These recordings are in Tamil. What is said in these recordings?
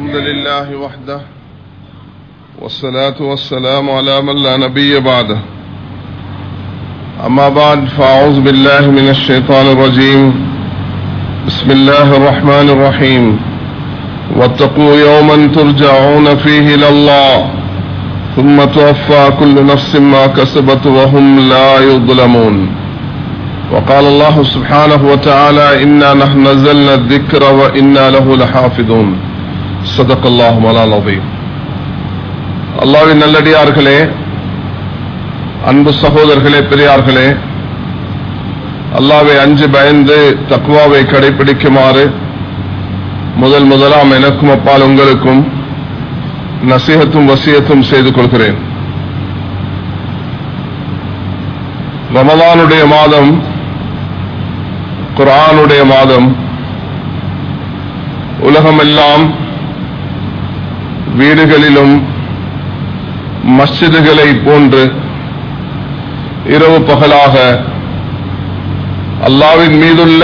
الحمد لله وحده والصلاة والسلام على من لا نبي بعده أما بعد فأعوذ بالله من الشيطان الرجيم بسم الله الرحمن الرحيم واتقوا يوما ترجعون فيه إلى الله ثم توفى كل نفس ما كسبت وهم لا يظلمون وقال الله سبحانه وتعالى إنا نحن نزلنا الذكر وإنا له لحافظون صدق الله مولانا العظيم அல்லாவின் நல்லடியார்களே அன்பு சகோதரர்களே பெரியார்களே அல்லாவை அஞ்சு பயந்து தக்குவாவை கடைபிடிக்குமாறு முதல் முதலாம் எனக்கும் அப்பால் உங்களுக்கும் நசீகத்தும் வசியத்தும் செய்து கொள்கிறேன் ரமதானுடைய மாதம் குரானுடைய மாதம் உலகமெல்லாம் வீடுகளிலும் மஸ்ஜிதுகளை போன்று இரவு பகலாக அல்லாவின் மீதுள்ள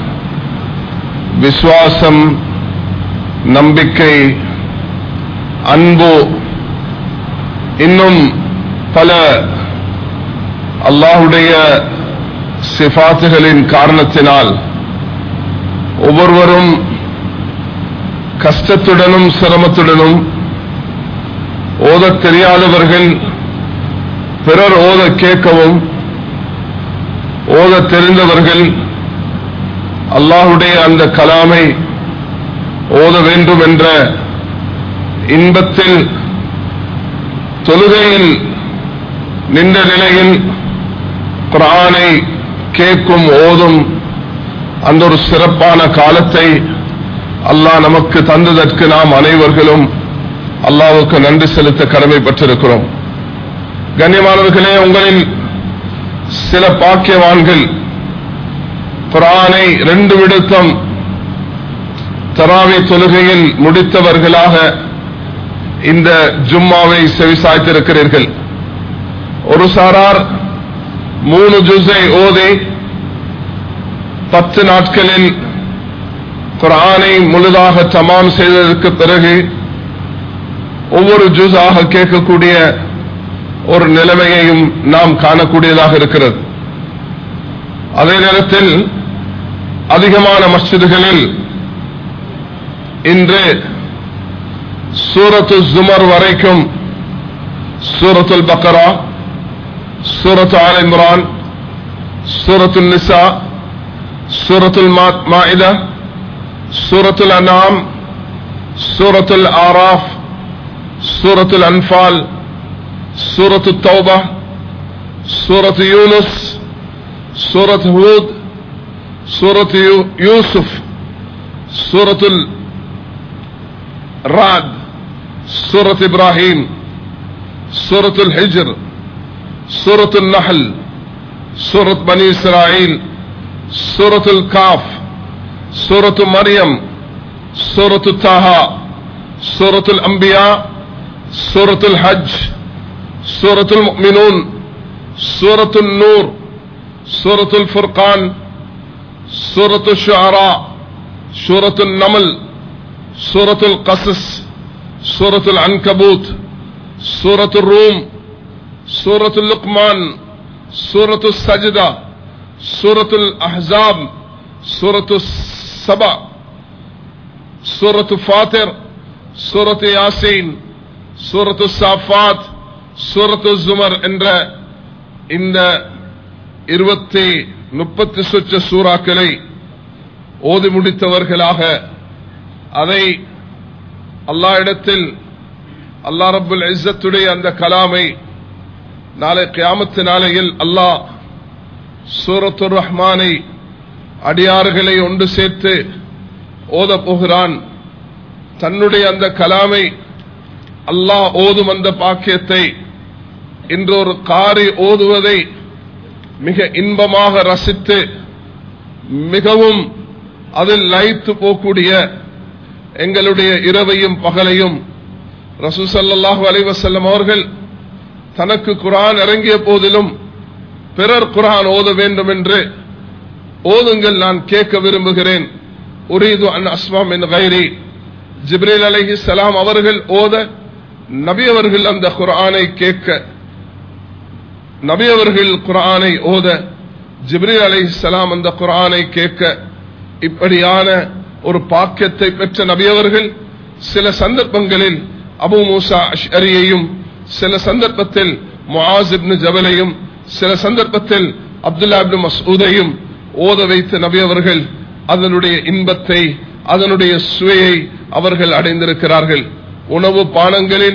விசுவாசம் நம்பிக்கை அன்பு இன்னும் பல அல்லாஹுடைய சிபாத்துகளின் காரணத்தினால் ஒவ்வொருவரும் கஷ்டத்துடனும் சிரமத்துடனும் ஓதத் தெரியாதவர்கள் பிறர் ஓத கேட்கவும் ஓத தெரிந்தவர்கள் அல்லாஹுடைய அந்த கலாமை ஓத வேண்டும் என்ற இன்பத்தில் தொழுகையில் நின்ற நிலையில் குரானை கேட்கும் ஓதும் அந்த ஒரு சிறப்பான காலத்தை அல்லாஹ் நமக்கு தந்ததற்கு நாம் அனைவர்களும் அல்லாவுக்கு நன்றி செலுத்த கடமைப்பட்டிருக்கிறோம் கண்ணியமானவர்களே உங்களில் சில பாக்கியவான்கள் குரானை ரெண்டு விடுத்தம் தராவி தொழுகையில் முடித்தவர்களாக இந்த ஜும்மாவை செவிசாய்த்திருக்கிறீர்கள் ஒரு சாரார் மூணு ஜுஸை ஓதி பத்து நாட்களில் குரானை முழுதாக தமாம் செய்ததற்கு பிறகு ஒவ்வொரு ஜூஸாக கேட்கக்கூடிய ஒரு நிலைமையையும் நாம் காணக்கூடியதாக இருக்கிறது அதே நேரத்தில் அதிகமான மஸ்ஜிதுகளில் இன்று சூரத்து ஜுமர் வரைக்கும் சூரத்துல் பக்கரா சூரத்து ஆல் இம்ரான் சூரத்துல் நிசா சூரத்துல் மாயிதா சூரத்துல் அனாம் சூரத்துல் ஆராஃப் سورة الأنفال سورة التوبة سورة يونس سورة هود سورة يوسف سورة الرعد سورة إبراهيم سورة الحجر سورة النحل سورة بني إسرائيل سورة الكاف سورة مريم سورة طه سورة الأنبياء سورة الحج سورة المؤمنون سورة النور سورة الفرقان سورة الشعراء سورة النمل سورة القصص سورة العنكبوت سورة الروم سورة اللقمان سورة السجدة سورة الأحزاب سورة السبع سورة فاطر سورة ياسين சூரத்து சாஃபாத் சூரத்து ஜுமர் என்ற இந்த இருபத்தி முப்பத்தி சொச்ச சூறாக்களை ஓதி முடித்தவர்களாக அதை அல்லா இடத்தில் அல்லா ரபுல் இஸ்ஸத்துடைய அந்த கலாமை நாளை கியாமத்து நாளையில் அல்லாஹ் சூரத்து ரஹ்மானை அடியார்களை ஒன்று சேர்த்து ஓத போகிறான் தன்னுடைய அந்த கலாமை அல்லாஹ் ஓதும் அந்த பாக்கியத்தை இன்றொரு காரி ஓதுவதை மிக இன்பமாக ரசித்து மிகவும் அதில் லயித்து போகக்கூடிய எங்களுடைய இரவையும் பகலையும் ரசூசல்லாஹு அலைவசல்லம் அவர்கள் தனக்கு குரான் இறங்கிய போதிலும் பிறர் குரான் ஓத வேண்டும் என்று ஓதுங்கள் நான் கேட்க விரும்புகிறேன் உரீது அன் அஸ்மாம் என் கைரி ஜிப்ரீல் அலைஹி சலாம் அவர்கள் ஓத நபி அவர்கள் அந்த குர்ஆனை கேட்க நபி அவர்கள் குர்ஆனை ஓத ஜிப்ரீல் அலைஹி சலாம் அந்த குர்ஆனை கேட்க இப்படியான ஒரு பாக்கியத்தை பெற்ற நபி அவர்கள் சில சந்தர்ப்பங்களில் அபு மூசா அஷ்அரியையும் சில சந்தர்ப்பத்தில் முஆஸ் இப்னு ஜபலையும் சில சந்தர்ப்பத்தில் அப்துல்லா இப்னு மஸ்ஊதையும் ஓத வைத்த நபி அவர்கள் அதனுடைய இன்பத்தை அதனுடைய சுவையை அவர்கள் அடைந்திருக்கிறார்கள் உணவு பானங்களில்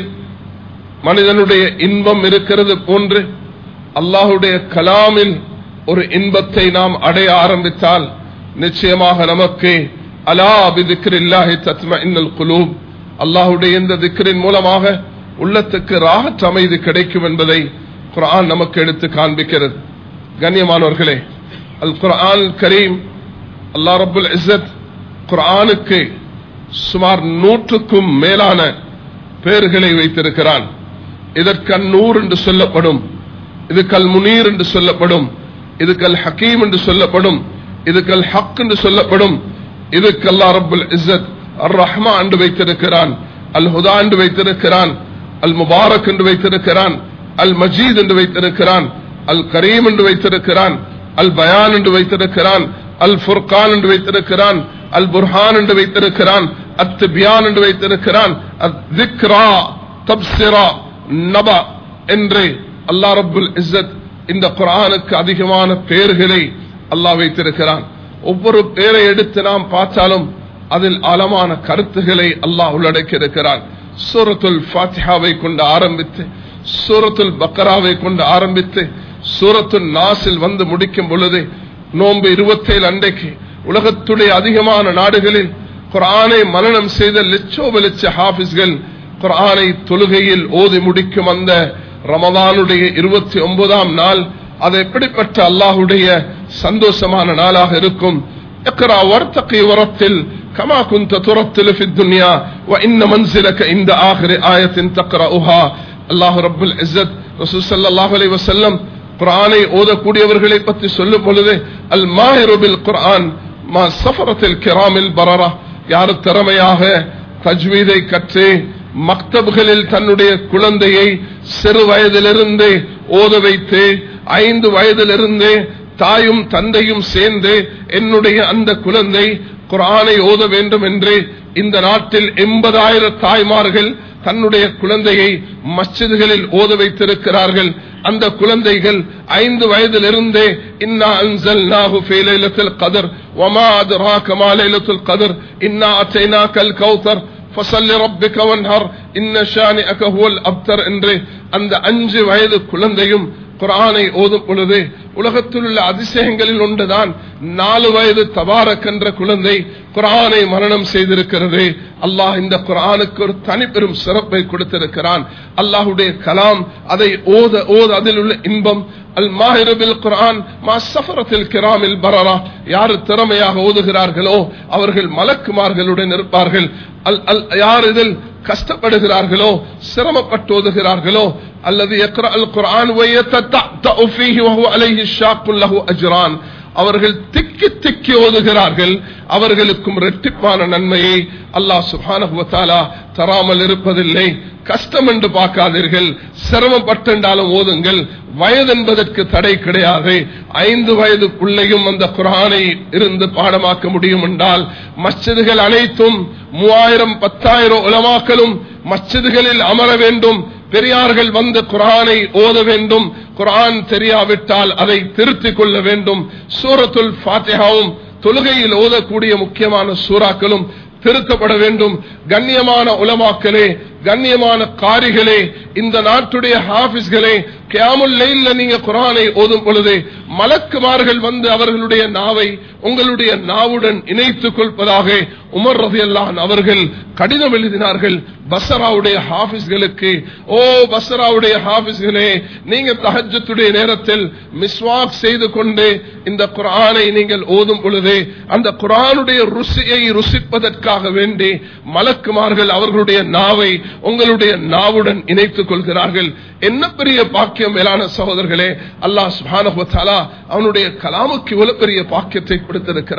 மனிதனுடைய இன்பம் இருக்கிறது போன்று அல்லாஹுடைய கலாமில் ஒரு இன்பத்தை நாம் அடைய ஆரம்பித்தால் நிச்சயமாக நமக்கு அலா பிதிக்ரில்லாஹி தத்ம இன்னல் குலூப் அல்லாஹுடைய இந்த திக்ரின் மூலமாக உள்ளத்துக்கு ராகத் அமைதி கிடைக்கும் என்பதை குர்ஆன் நமக்கு எடுத்து காண்பிக்கிறது கண்ணியமானவர்களே அல் குர்ஆன் கரீம் அல்லாஹ் ரபுல் இஸ்ஸத் குர்ஆனுக்கு சுமார் நூற்றுக்கும் மேலான பெயர்களை வைத்திருக்கிறான் இதற்கு அந்நூர் என்று சொல்லப்படும் இது கல் முனீர் என்று சொல்லப்படும் இது கல் ஹக்கீம் என்று சொல்லப்படும் இது கல் ஹக் என்று சொல்லப்படும் இதுக்கு அல்லா ரபுல் இஸ்ஸத் அர் ரஹ்மா என்று வைத்திருக்கிறான் அல் ஹுதா என்று வைத்திருக்கிறான் அல் முபாரக் என்று வைத்திருக்கிறான் அல் மஜீத் என்று வைத்திருக்கிறான் அல் கரீம் என்று வைத்திருக்கிறான் அல் பயான் என்று வைத்திருக்கிறான் அல் ஃபுர்கான் என்று வைத்திருக்கிறான் அல் புர்ஹான் என்று வைத்திருக்கிறான் அத்திபியான் என்று வைத்திருக்கிறான் திக்ரா தப்சிரா நப என்று அல்லா ரபுல் இஸ்ஸத் இந்த குரானுக்கு அதிகமான பெயர்களை அல்லாஹ் வைத்திருக்கிறான் ஒவ்வொரு பெயரை எடுத்து நாம் பார்த்தாலும் அதில் ஆழமான கருத்துக்களை அல்லாஹ் உள்ளடக்கி இருக்கிறான் சூரத்துல் ஃபாத்திஹாவை கொண்டு ஆரம்பித்து சூரத்துல் பக்கராவை கொண்டு ஆரம்பித்து சூரத்துல் நாசில் வந்து முடிக்கும் பொழுது நோன்பு இருபத்தேழு அன்றைக்கு உலகத்துடைய அதிகமான நாடுகளில் குரானை மனநம் செய்த லட்சோப லட்ச ஹாபிஸ்கள் குரானை தொழுகையில் ஓதி முடிக்கும் அந்த ரமதானுடைய இருபத்தி ஒன்பதாம் நாள் அது எப்படிப்பட்ட அல்லாஹுடைய சந்தோஷமான நாளாக இருக்கும் اقرا وارتقي ورتل كما كنت ترتل في الدنيا وان منزلك عند اخر ايه تقراها الله رب العزت رسول صلى الله عليه وسلم குரானை ஓதக்கூடியவர்களை பற்றி சொல்லும் பொழுது அல் மாஹிருபில் குரான் மா சஃபரத்தில் கிராமில் பரரா யார் திறமையாக தஜ்வீதை கற்று மக்தப்களில் தன்னுடைய குழந்தையை சிறு வயதிலிருந்து ஓத வைத்து ஐந்து வயதிலிருந்து தாயும் தந்தையும் சேர்ந்து என்னுடைய அந்த குழந்தை குரானை ஓத வேண்டும் என்று இந்த நாட்டில் எண்பதாயிரம் தாய்மார்கள் தன்னுடைய குழந்தையை மஸ்ஜிதுகளில் ஓத வைத்திருக்கிறார்கள் அந்த குழந்தைகள் ஐந்து வயதிலிருந்தே இன்னா அன்சல் நாகு ஃபீலைலத்தில் கதர் வமா அதுராக மாலைலத்துல் கதர் இன்னா அச்சைனா கல் கௌதர் فصل ربك وانهر ان شانئك هو الابتر என்று அந்த அஞ்சு வயது குழந்தையும் குரானை ஓதும் பொழுது உலகத்தில் உள்ள அதிசயங்களில் ஒன்றுதான் நாலு வயது தபாரக் என்ற குழந்தை குரானை மரணம் செய்திருக்கிறது அல்லாஹ் இந்த குரானுக்கு ஒரு தனிப்பெரும் சிறப்பை கொடுத்திருக்கிறான் அல்லாஹுடைய கலாம் அதை ஓத ஓத அதில் உள்ள இன்பம் அல் மாஹிரபில் குரான் மா சஃபரத்தில் கிராமில் பரரா யார் திறமையாக ஓதுகிறார்களோ அவர்கள் மலக்குமார்களுடன் இருப்பார்கள் அல் அல் யார் இதில் கஷ்டப்படுகிறார்களோ சிரமப்பட்டு ஓதுகிறார்களோ அல்லது அல் குரான் அஜ்ரான் அவர்கள் திக்கி திக்கி ஓதுகிறார்கள் அவர்களுக்கும் ரெட்டிப்பான நன்மையை அல்லாஹ் சுபானுவத்தாலா தராமல் இருப்பதில்லை கஷ்டம் என்று பார்க்காதீர்கள் சிரமப்பட்டாலும் ஓதுங்கள் வயது என்பதற்கு தடை கிடையாது ஐந்து வயது பிள்ளையும் அந்த குரானை இருந்து பாடமாக்க முடியும் என்றால் மஸ்ஜிதுகள் அனைத்தும் மூவாயிரம் பத்தாயிரம் உலமாக்களும் மஸ்ஜிதுகளில் அமர வேண்டும் பெரியார்கள் வந்து குரானை ஓத வேண்டும் குரான் தெரியாவிட்டால் அதை திருத்திக் கொள்ள வேண்டும் சூரத்துல் ஃபாத்தியாவும் தொழுகையில் ஓதக்கூடிய முக்கியமான சூறாக்களும் திருத்தப்பட வேண்டும் கண்ணியமான உலமாக்களே கண்ணியமான காரிகளே இந்த நாட்டுடைய ஹாபிஸ்களே கியாமுல் லைல்ல நீங்க குரானை ஓதும் பொழுது மலக்குமார்கள் வந்து அவர்களுடைய நாவை உங்களுடைய நாவுடன் இணைத்துக் கொள்வதாக உமர் ரதியல்லான் அவர்கள் கடிதம் எழுதினார்கள் பசராவுடைய ஹாபிஸ்களுக்கு ஓ பசராவுடைய ஹாபிஸ்களே நீங்க தஹஜத்துடைய நேரத்தில் மிஸ்வாக் செய்து கொண்டு இந்த குரானை நீங்கள் ஓதும் பொழுது அந்த குரானுடைய ருசியை ருசிப்பதற்காக வேண்டி மலக்குமார்கள் அவர்களுடைய நாவை உங்களுடைய நாவுடன் இணைத்துக் கொள்கிறார்கள் என்ன பெரிய பாக்கியம் மேலான சகோதரர்களே அல்லாஹ் சுபானு அவனுடைய கலாமுக்கு இவ்வளவு பெரிய பாக்கியத்தை கொடுத்திருக்கிறான்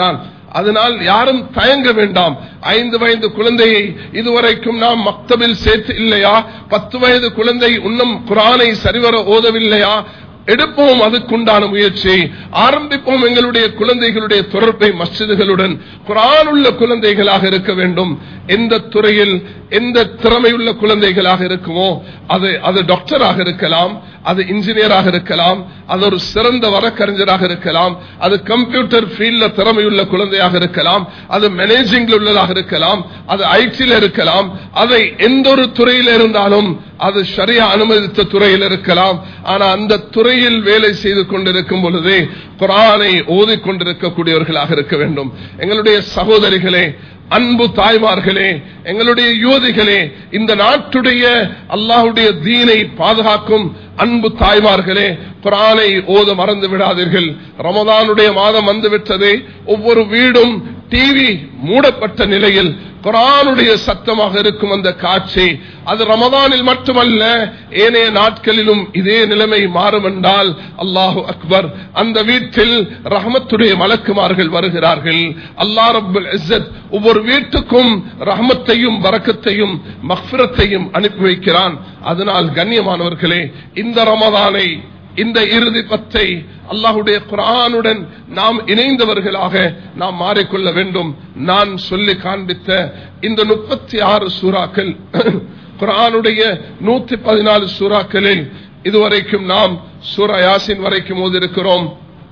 அதனால் யாரும் தயங்க வேண்டாம் ஐந்து வயது குழந்தையை இதுவரைக்கும் நாம் மக்தபில் சேர்த்து இல்லையா பத்து வயது குழந்தை இன்னும் குரானை சரிவர ஓதவில்லையா எடுப்போம் அதுக்குண்டான முயற்சியை ஆரம்பிப்போம் எங்களுடைய குழந்தைகளுடைய தொடர்பை மஸ்ஜிதுகளுடன் குரான் உள்ள குழந்தைகளாக இருக்க வேண்டும் எந்த துறையில் எந்த திறமையுள்ள குழந்தைகளாக இருக்குமோ அது அது டாக்டராக இருக்கலாம் அது இன்ஜினியராக இருக்கலாம் அது ஒரு சிறந்த வழக்கறிஞராக இருக்கலாம் அது கம்ப்யூட்டர் ஃபீல்ட்ல திறமையுள்ள குழந்தையாக இருக்கலாம் அது மேனேஜிங்ல உள்ளதாக இருக்கலாம் அது ஐடியில் இருக்கலாம் அதை எந்த ஒரு துறையில் இருந்தாலும் அது சரியா அனுமதித்த துறையில் இருக்கலாம் ஆனா அந்த துறையில் வேலை செய்து கொண்டிருக்கும் பொழுதே குரானை ஓதிக்கொண்டிருக்கக்கூடியவர்களாக இருக்க வேண்டும் எங்களுடைய சகோதரிகளே அன்பு தாய்மார்களே எங்களுடைய யுவதிகளே இந்த நாட்டுடைய அல்லாஹுடைய தீனை பாதுகாக்கும் அன்பு தாய்மார்களே குரானை ஓத மறந்து விடாதீர்கள் ரமதானுடைய மாதம் வந்துவிட்டதே ஒவ்வொரு வீடும் டிவி மூடப்பட்ட நிலையில் குரானுடைய சத்தமாக இருக்கும் அந்த காட்சி அது ரமதானில் மட்டுமல்ல ஏனைய நாட்களிலும் இதே நிலைமை மாறும் என்றால் அல்லாஹு அக்பர் அந்த வீட்டில் ரஹமத்துடைய மலக்குமார்கள் வருகிறார்கள் அல்லா ரபுல் இஸ்ஸத் ஒவ்வொரு வீட்டுக்கும் ரஹமத்தையும் வரக்கத்தையும் மஃபிரத்தையும் அனுப்பி வைக்கிறான் அதனால் கண்ணியமானவர்களே இந்த ரமதானை இந்த இறுதி பத்தை அல்லாஹுடைய குரானுடன் நாம் இணைந்தவர்களாக நாம் மாறிக்கொள்ள வேண்டும் நான் சொல்லி காண்பித்த இந்த முப்பத்தி ஆறு சூறாக்கள் குரானுடைய நூத்தி பதினாலு சூறாக்களில் இதுவரைக்கும் நாம் சூரா யாசின் வரைக்கும் ஓதிருக்கிறோம்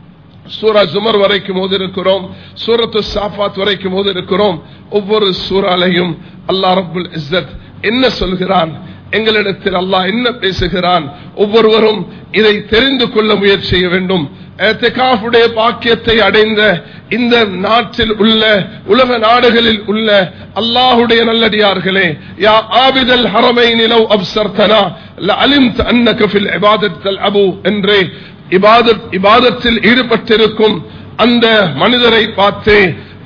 சூரா ஜுமர் வரைக்கும் ஓதிருக்கிறோம் சூரத்து சாஃபாத் வரைக்கும் ஓதிருக்கிறோம் ஒவ்வொரு சூறாலையும் அல்லா ரபுல் இஸ்ஸத் என்ன சொல்கிறான் எங்களிடத்தில் அல்லாஹ் என்ன பேசுகிறான் ஒவ்வொருவரும் இதை தெரிந்து கொள்ள முயற்சி செய்ய வேண்டும் ஏத்திகாஃபுடைய பாக்கியத்தை அடைந்த இந்த நாட்டில் உள்ள உலக நாடுகளில் உள்ள அல்லாஹுடைய நல்லடியார்களே யா ஆபிதல் ஹரமை நிலவ் அப்சர்தனா அலிம்த் அன்னக ஃபில் இபாதத்தல் அபு என்றே இபாதத் இபாதத்தில் ஈடுபட்டிருக்கும் அந்த மனிதரை பார்த்து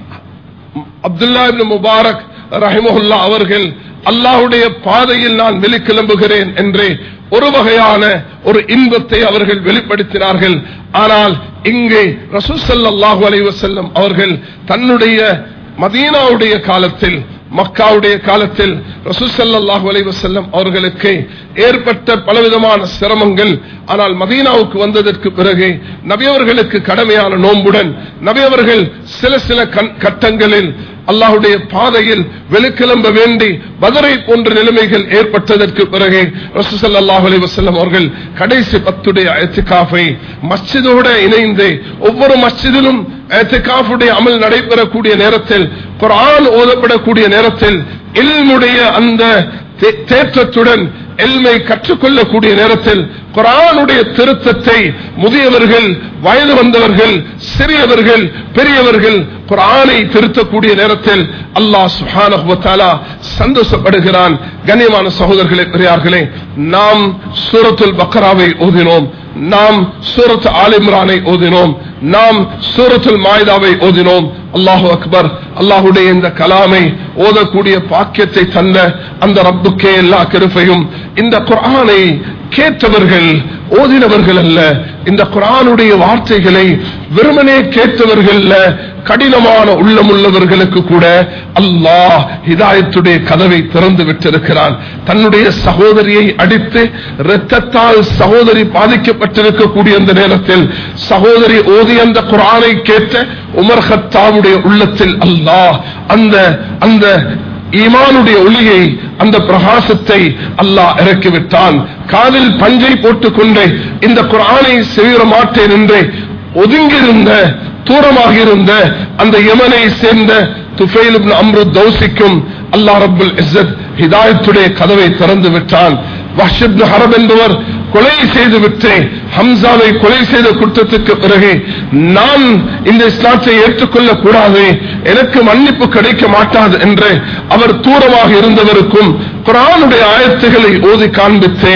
அப்துல்லா முபாரக் ரஹிமஹுல்லா அவர்கள் அல்லாஹுடைய பாதையில் நான் வெளிக்கிளம்புகிறேன் என்று ஒரு வகையான ஒரு இன்பத்தை அவர்கள் வெளிப்படுத்தினார்கள் ஆனால் இங்கே ரசூசல்லாஹு அலைவசல்லம் அவர்கள் தன்னுடைய மதீனாவுடைய காலத்தில் மக்காவுடைய காலத்தில் ரசூசல்லாஹு அலைவசல்லம் அவர்களுக்கு ஏற்பட்ட பலவிதமான சிரமங்கள் ஆனால் மதீனாவுக்கு வந்ததற்கு பிறகு நபியவர்களுக்கு கடமையான நோன்புடன் நபியவர்கள் சில சில கட்டங்களில் அல்லாஹுடைய பாதையில் வெளிக்கிளம்ப வேண்டி பதரை போன்ற நிலைமைகள் ஏற்பட்டதற்கு பிறகு ரசூசல்லாஹு அலி வசல்லம் அவர்கள் கடைசி பத்துடைய எத்திகாஃபை மஸ்ஜிதோட இணைந்து ஒவ்வொரு மஸ்ஜிதிலும் எத்திகாஃபுடைய அமல் நடைபெறக்கூடிய நேரத்தில் குரான் ஓதப்படக்கூடிய நேரத்தில் இல்முடைய அந்த தேற்றத்துடன் எல்மை கற்றுக்கொள்ளக்கூடிய நேரத்தில் குரானுடைய திருத்தத்தை முதியவர்கள் வயது வந்தவர்கள் சிறியவர்கள் பெரியவர்கள் குரானை திருத்தக்கூடிய நேரத்தில் அல்லாஹ் சுஹானா சந்தோஷப்படுகிறான் கண்ணியமான சகோதரர்களே பெரியார்களே நாம் சூரத்துல் பக்கராவை ஓதினோம் நாம் சூரத் ஆலிம்ரானை ஓதினோம் நாம் சூரத்துல் மாயுதாவை ஓதினோம் அல்லாஹு அக்பர் அல்லாஹுடைய இந்த கலாமை ஓதக்கூடிய பாக்கியத்தை தந்த அந்த ரப்புக்கே எல்லா கருப்பையும் இந்த குரானை கேட்டவர்கள் ஓதினவர்கள் அல்ல இந்த குரானுடைய வார்த்தைகளை வெறுமனே கேட்டவர்கள் கடினமான உள்ளம் உள்ளவர்களுக்கு கூட அல்லாஹ் ஹிதாயத்துடைய கதவை திறந்து விட்டிருக்கிறான் தன்னுடைய சகோதரியை அடித்து இரத்தத்தால் சகோதரி பாதிக்கப்பட்டிருக்கக்கூடிய அந்த நேரத்தில் சகோதரி ஓதி அந்த குரானை கேட்ட உமர் ஹத்தாவுடைய உள்ளத்தில் அல்லாஹ் அந்த அந்த ஈமானுடைய ஒளியை அந்த பிரகாசத்தை அல்லாஹ் இறக்கிவிட்டான் காலில் பஞ்சை போட்டுக் கொண்டு இந்த குரானை செய்ய மாட்டேன் என்று ஒதுங்கியிருந்த தூரமாக இருந்த அந்த யமனை சேர்ந்த துஃபைல் அம்ரு தௌசிக்கும் அல்லா ரபுல் இஸ்ஸத் ஹிதாயத்துடைய கதவை திறந்து விட்டான் வஷிப் ஹரப் என்பவர் கொலை செய்து விட்டு ஹம்சாவை கொலை செய்த குற்றத்துக்கு பிறகு நான் இந்த இஸ்லாத்தை ஏற்றுக்கொள்ள கூடாது எனக்கு மன்னிப்பு கிடைக்க மாட்டாது என்று அவர் தூரமாக இருந்தவருக்கும் குரானுடைய ஆயத்துகளை ஓதி காண்பித்து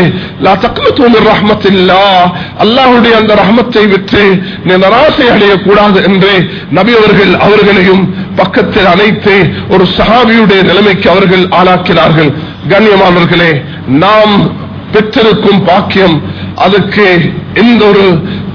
ரஹமத்தில்லா அல்லாஹுடைய அந்த ரஹமத்தை விட்டு நீ நராசை அடையக்கூடாது என்று நபி அவர்கள் அவர்களையும் பக்கத்தில் அழைத்து ஒரு சஹாபியுடைய நிலைமைக்கு அவர்கள் ஆளாக்கிறார்கள் கண்ணியமானவர்களே நாம் பெற்றிருக்கும் பாக்கியம் அதுக்கு எந்த ஒரு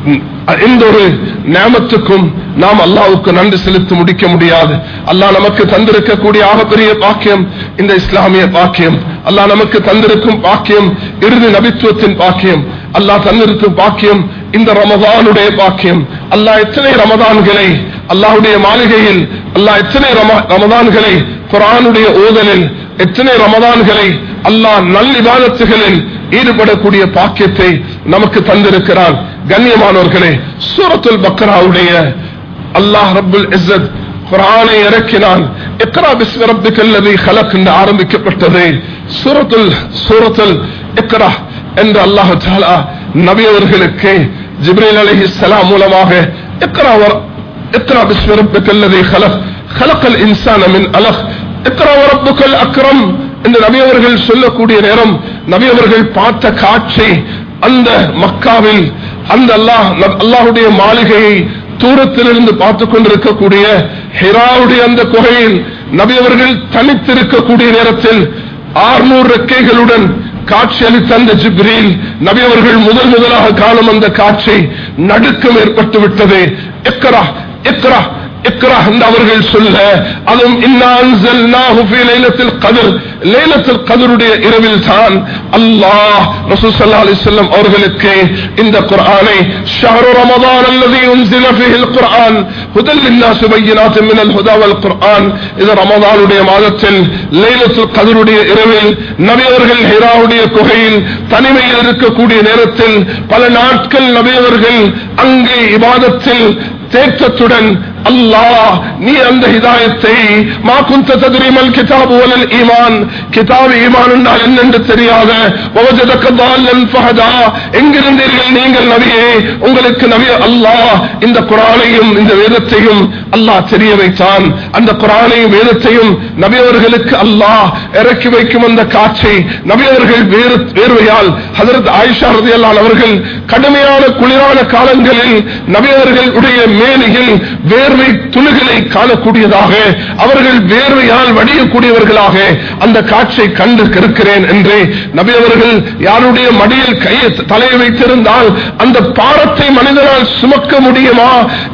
எந்த ஒரு நேமத்துக்கும் நாம் அல்லாவுக்கு நன்றி செலுத்தி முடிக்க முடியாது அல்லாஹ் நமக்கு தந்திருக்கக்கூடிய ஆகப்பெரிய பாக்கியம் இந்த இஸ்லாமிய பாக்கியம் அல்லாஹ் நமக்கு தந்திருக்கும் பாக்கியம் இறுதி நபித்துவத்தின் பாக்கியம் அல்லாஹ் தந்திருக்கும் பாக்கியம் இந்த ரமதானுடைய பாக்கியம் அல்லாஹ் எத்தனை ரமதான்களை அல்லாஹுடைய மாளிகையில் அல்லாஹ் எத்தனை ரம- ரமதான்களை குரானுடைய ஓதலில் எத்தனை ரமதான்களை அல்லாஹ் நல்லிபாதத்துகளில் ஈடுபடக்கூடிய பாக்கியத்தை நமக்கு தந்திருக்கிறான் கண்ணியமானவர்களே சூரத்துல் பக்ராவுடைய அல்லாஹ் ரப்புல் இஸ்ஸத் குரானை இறக்கினான் இக்ரா பிஸ்மி ரப்பிக்கல் லதீ خلق என்று ஆரம்பிக்கப்பட்டது சூரத்துல் சூரத்துல் இக்ரா என்று அல்லாஹ் தஆலா நபி அவர்களுக்கு ஜிப்ரீல் அலைஹிஸ்ஸலாம் மூலமாக இக்ரா வ- اقرا باسم ربك الذي خلق خلق الانسان من علق اقرا وربك الاكرم என்று நபி அவர்கள் சொல்லக்கூடிய நேரம் நபி அவர்கள் பார்த்த காட்சி அந்த மக்காவில் அந்த அல்லாஹ் அல்லாஹுடைய மாளிகையை தூரத்திலிருந்து பார்த்து கொண்டிருக்கக்கூடிய ஹிராவுடைய அந்த குகையில் நபி அவர்கள் தனித்திருக்கக்கூடிய நேரத்தில் ஆறுநூறு ரெக்கைகளுடன் காட்சி அளித்த அந்த ஜிப்ரீல் நபி அவர்கள் முதல் முதலாக காணும் அந்த காட்சி நடுக்கம் ஏற்பட்டு விட்டது எக்கரா எக்கரா இக்ரா என்று அவர்கள் சொல்ல அதுவும் இன்னா அன்சல்நாஹு ஃபீ லைலத்தில் கத்ர் லைலத்துல் கத்ருடைய இரவில் தான் அல்லாஹ் ரசூல் ஸல்லல்லாஹு அலைஹி வஸல்லம் அவர்களுக்கு இந்த குர்ஆனை ஷஹ்ரு ரமதான் அல்லதி உன்சில ஃபீஹில் குர்ஆன் ஹுதல் லின்னாஸ் பையினாத் மினல் ஹுதா வல் குர்ஆன் இது ரமதானுடைய மாதத்தில் லைலத்துல் கத்ருடைய இரவில் நபி அவர்கள் ஹிராவுடைய குகையில் தனிமையில் இருக்கக்கூடிய நேரத்தில் பல நாட்கள் நபி அவர்கள் அங்கே இபாதத்தில் தேற்றத்துடன் அல்லாஹ் நீ அந்த ஹிதாயத்தை மா குந்த தத்ரீமல் கிதாபு வலல் ஈமான் கிதாபு ஈமான் என்றால் என்னென்று தெரியாத வவஜதக ضالًا فهدى எங்கிருந்தீர்கள் நீங்கள் நபியே உங்களுக்கு நபி அல்லாஹ் இந்த குர்ஆனையும் இந்த வேதத்தையும் அல்லாஹ் தெரிய வைத்தான் அந்த குர்ஆனையும் வேதத்தையும் நபி அவர்களுக்கு அல்லாஹ் இறக்கி வைக்கும் அந்த காட்சி நபி அவர்கள் வேறு வேர்வையால் ஹஜரத் ஆயிஷா ரலியல்லாஹு அவர்கள் கடுமையான குளிரான காலங்களில் நபி அவர்களுடைய மேனியில் வேர்வை துணுகளை காணக்கூடியதாக அவர்கள் வேர்வையால் வடியக்கூடியவர்களாக அந்த காட்சியை கண்டு இருக்கிறேன் என்று நபி அவர்கள் யாருடைய மடியில் கையை தலையை வைத்திருந்தால் அந்த பாரத்தை மனிதனால் சுமக்க முடியுமா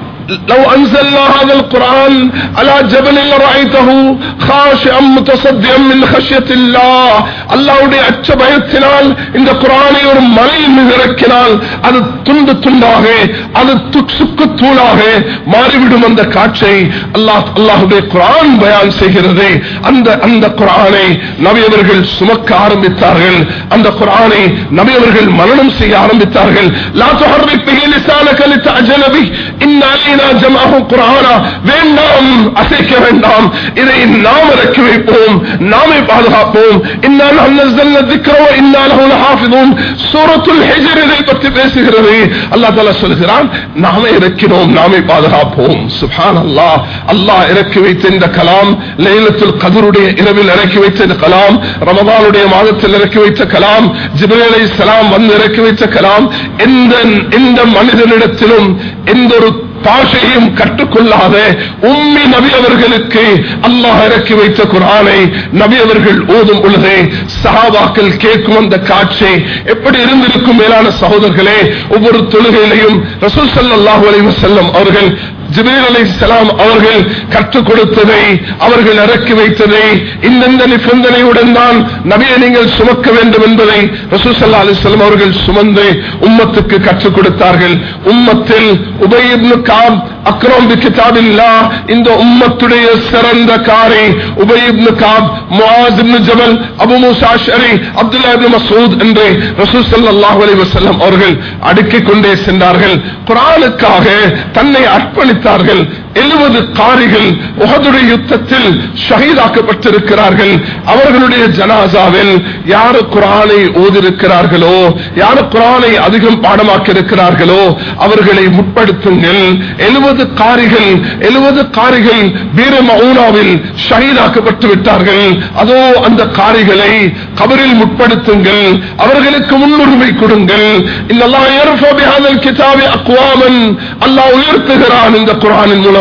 لو أنزلنا هذا القرآن على جبل لرأيته خاشعا متصديا من خشية الله அல்லாவுடைய அச்ச பயத்தினால் இந்த குரானை ஒரு மலையில் மீது இறக்கினால் அது துண்டு துண்டாக அது து- சுக்கு தூளாக மாறிவிடும் அந்த காட்சை அல்லாஹ் அல்லாஹுடைய குரான் பயான் செய்கிறது அந்த அந்த குரானை நபியவர்கள் சுமக்க ஆரம்பித்தார்கள் அந்த குரானை நபியவர்கள் மரணம் செய்ய ஆரம்பித்தார்கள் லா துஹர்ரிக் பிஹி லிசானக லிதஅஜல பிஹ் இன்ன அலைனா ஜம்அஹு குர்ஆனா வேண்டாம் அசைக்க வேண்டாம் இதை நாம் இறக்கி வைப்போம் நாமே பாதுகாப்போம் இன்னா நஹ்னு நஸல்னா الذِّكْرَ وَإِنَّا لَهُ لَحَافِظُونَ சூரத்துல் ஹிஜ்ர் இதை பற்றி பேசுகிறது அல்லாஹ் தஆலா சொல்கிறான் நாமே இறக்கினோம் நாமே பாதுகாப்போம் சுப்ஹானல்லாஹ் அல்லாஹ் இறக்கி வைத்த இந்த கலாம் லைலத்துல் கத்ருடைய இரவில் இறக்கி வைத்த இந்த கலாம் ரமதானுடைய மாதத்தில் இறக்கி வைத்த கலாம் ஜிப்ரீல் அலைஹிஸ்ஸலாம் வந்து இறக்கி வைத்த கலாம் எந்த எந்த மனிதனிடத்திலும் எந்த ஒரு பாஷையும் கற்றுக்கொள்ளாத உம்மி நபி அவர்களுக்கு அல்லாஹ் இறக்கி வைத்த குரானை நபி அவர்கள் ஓதும் பொழுதே சஹாபாக்கள் கேட்கும் அந்த காட்சி எப்படி இருந்திருக்கும் மேலான சகோதரர்களே ஒவ்வொரு தொழுகையிலையும் ரசூல் ஸல்லல்லாஹு அலைஹி வஸல்லம் அவர்கள் ஜிப்ரீல் அலைஹிஸ்ஸலாம் அவர்கள் கற்றுக் கொடுத்ததை அவர்கள் இறக்கி வைத்ததை இந்தந்த நிபந்தனையுடன் தான் நபியை நீங்கள் சுமக்க வேண்டும் என்பதை ரசூல் ஸல்லல்லாஹு அலைஹி வஸல்லம் அவர்கள் சுமந்து உம்மத்துக்கு கற்றுக் கொடுத்தார்கள் உம்மத்தில் உபய் இப்னு காப் அக்ரம் பி கிதாபில்லாஹ் இந்த உம்மத்துடைய சிறந்த காரி உபய் இப்னு காப் முஆஸ் இப்னு ஜபல் அபு மூசா அஷ்அரி அப்துல்லா இப்னு மஸ்ஊத் என்று ரசூல் ஸல்லல்லாஹு அலைஹி வஸல்லம் அவர்கள் அடுக்கிக் கொண்டே சென்றார்கள் குர்ஆனுக்காக தன்னை அர்ப்பணித்தார்கள் எழுபது காரிகள் உஹதுடைய யுத்தத்தில் ஷஹீதாக்கப்பட்டிருக்கிறார்கள் அவர்களுடைய ஜனாசாவில் யாரு குரானை ஓதிருக்கிறார்களோ யாரு குரானை அதிகம் பாடமாக்கி இருக்கிறார்களோ அவர்களை முற்படுத்துங்கள் எழுபது காரிகள் எழுபது காரிகள் வீர மவுனாவில் ஷஹீதாக்கப்பட்டு விட்டார்கள் அதோ அந்த காரிகளை கபரில் முற்படுத்துங்கள் அவர்களுக்கு முன்னுரிமை கொடுங்கள் இன்னல்லாஹ் யர்ஃபு பிஹாதல் கிதாபி அக்வாமன் அல்லாஹ் உயர்த்துகிறான் இந்த குர்ஆனின் மூலமாக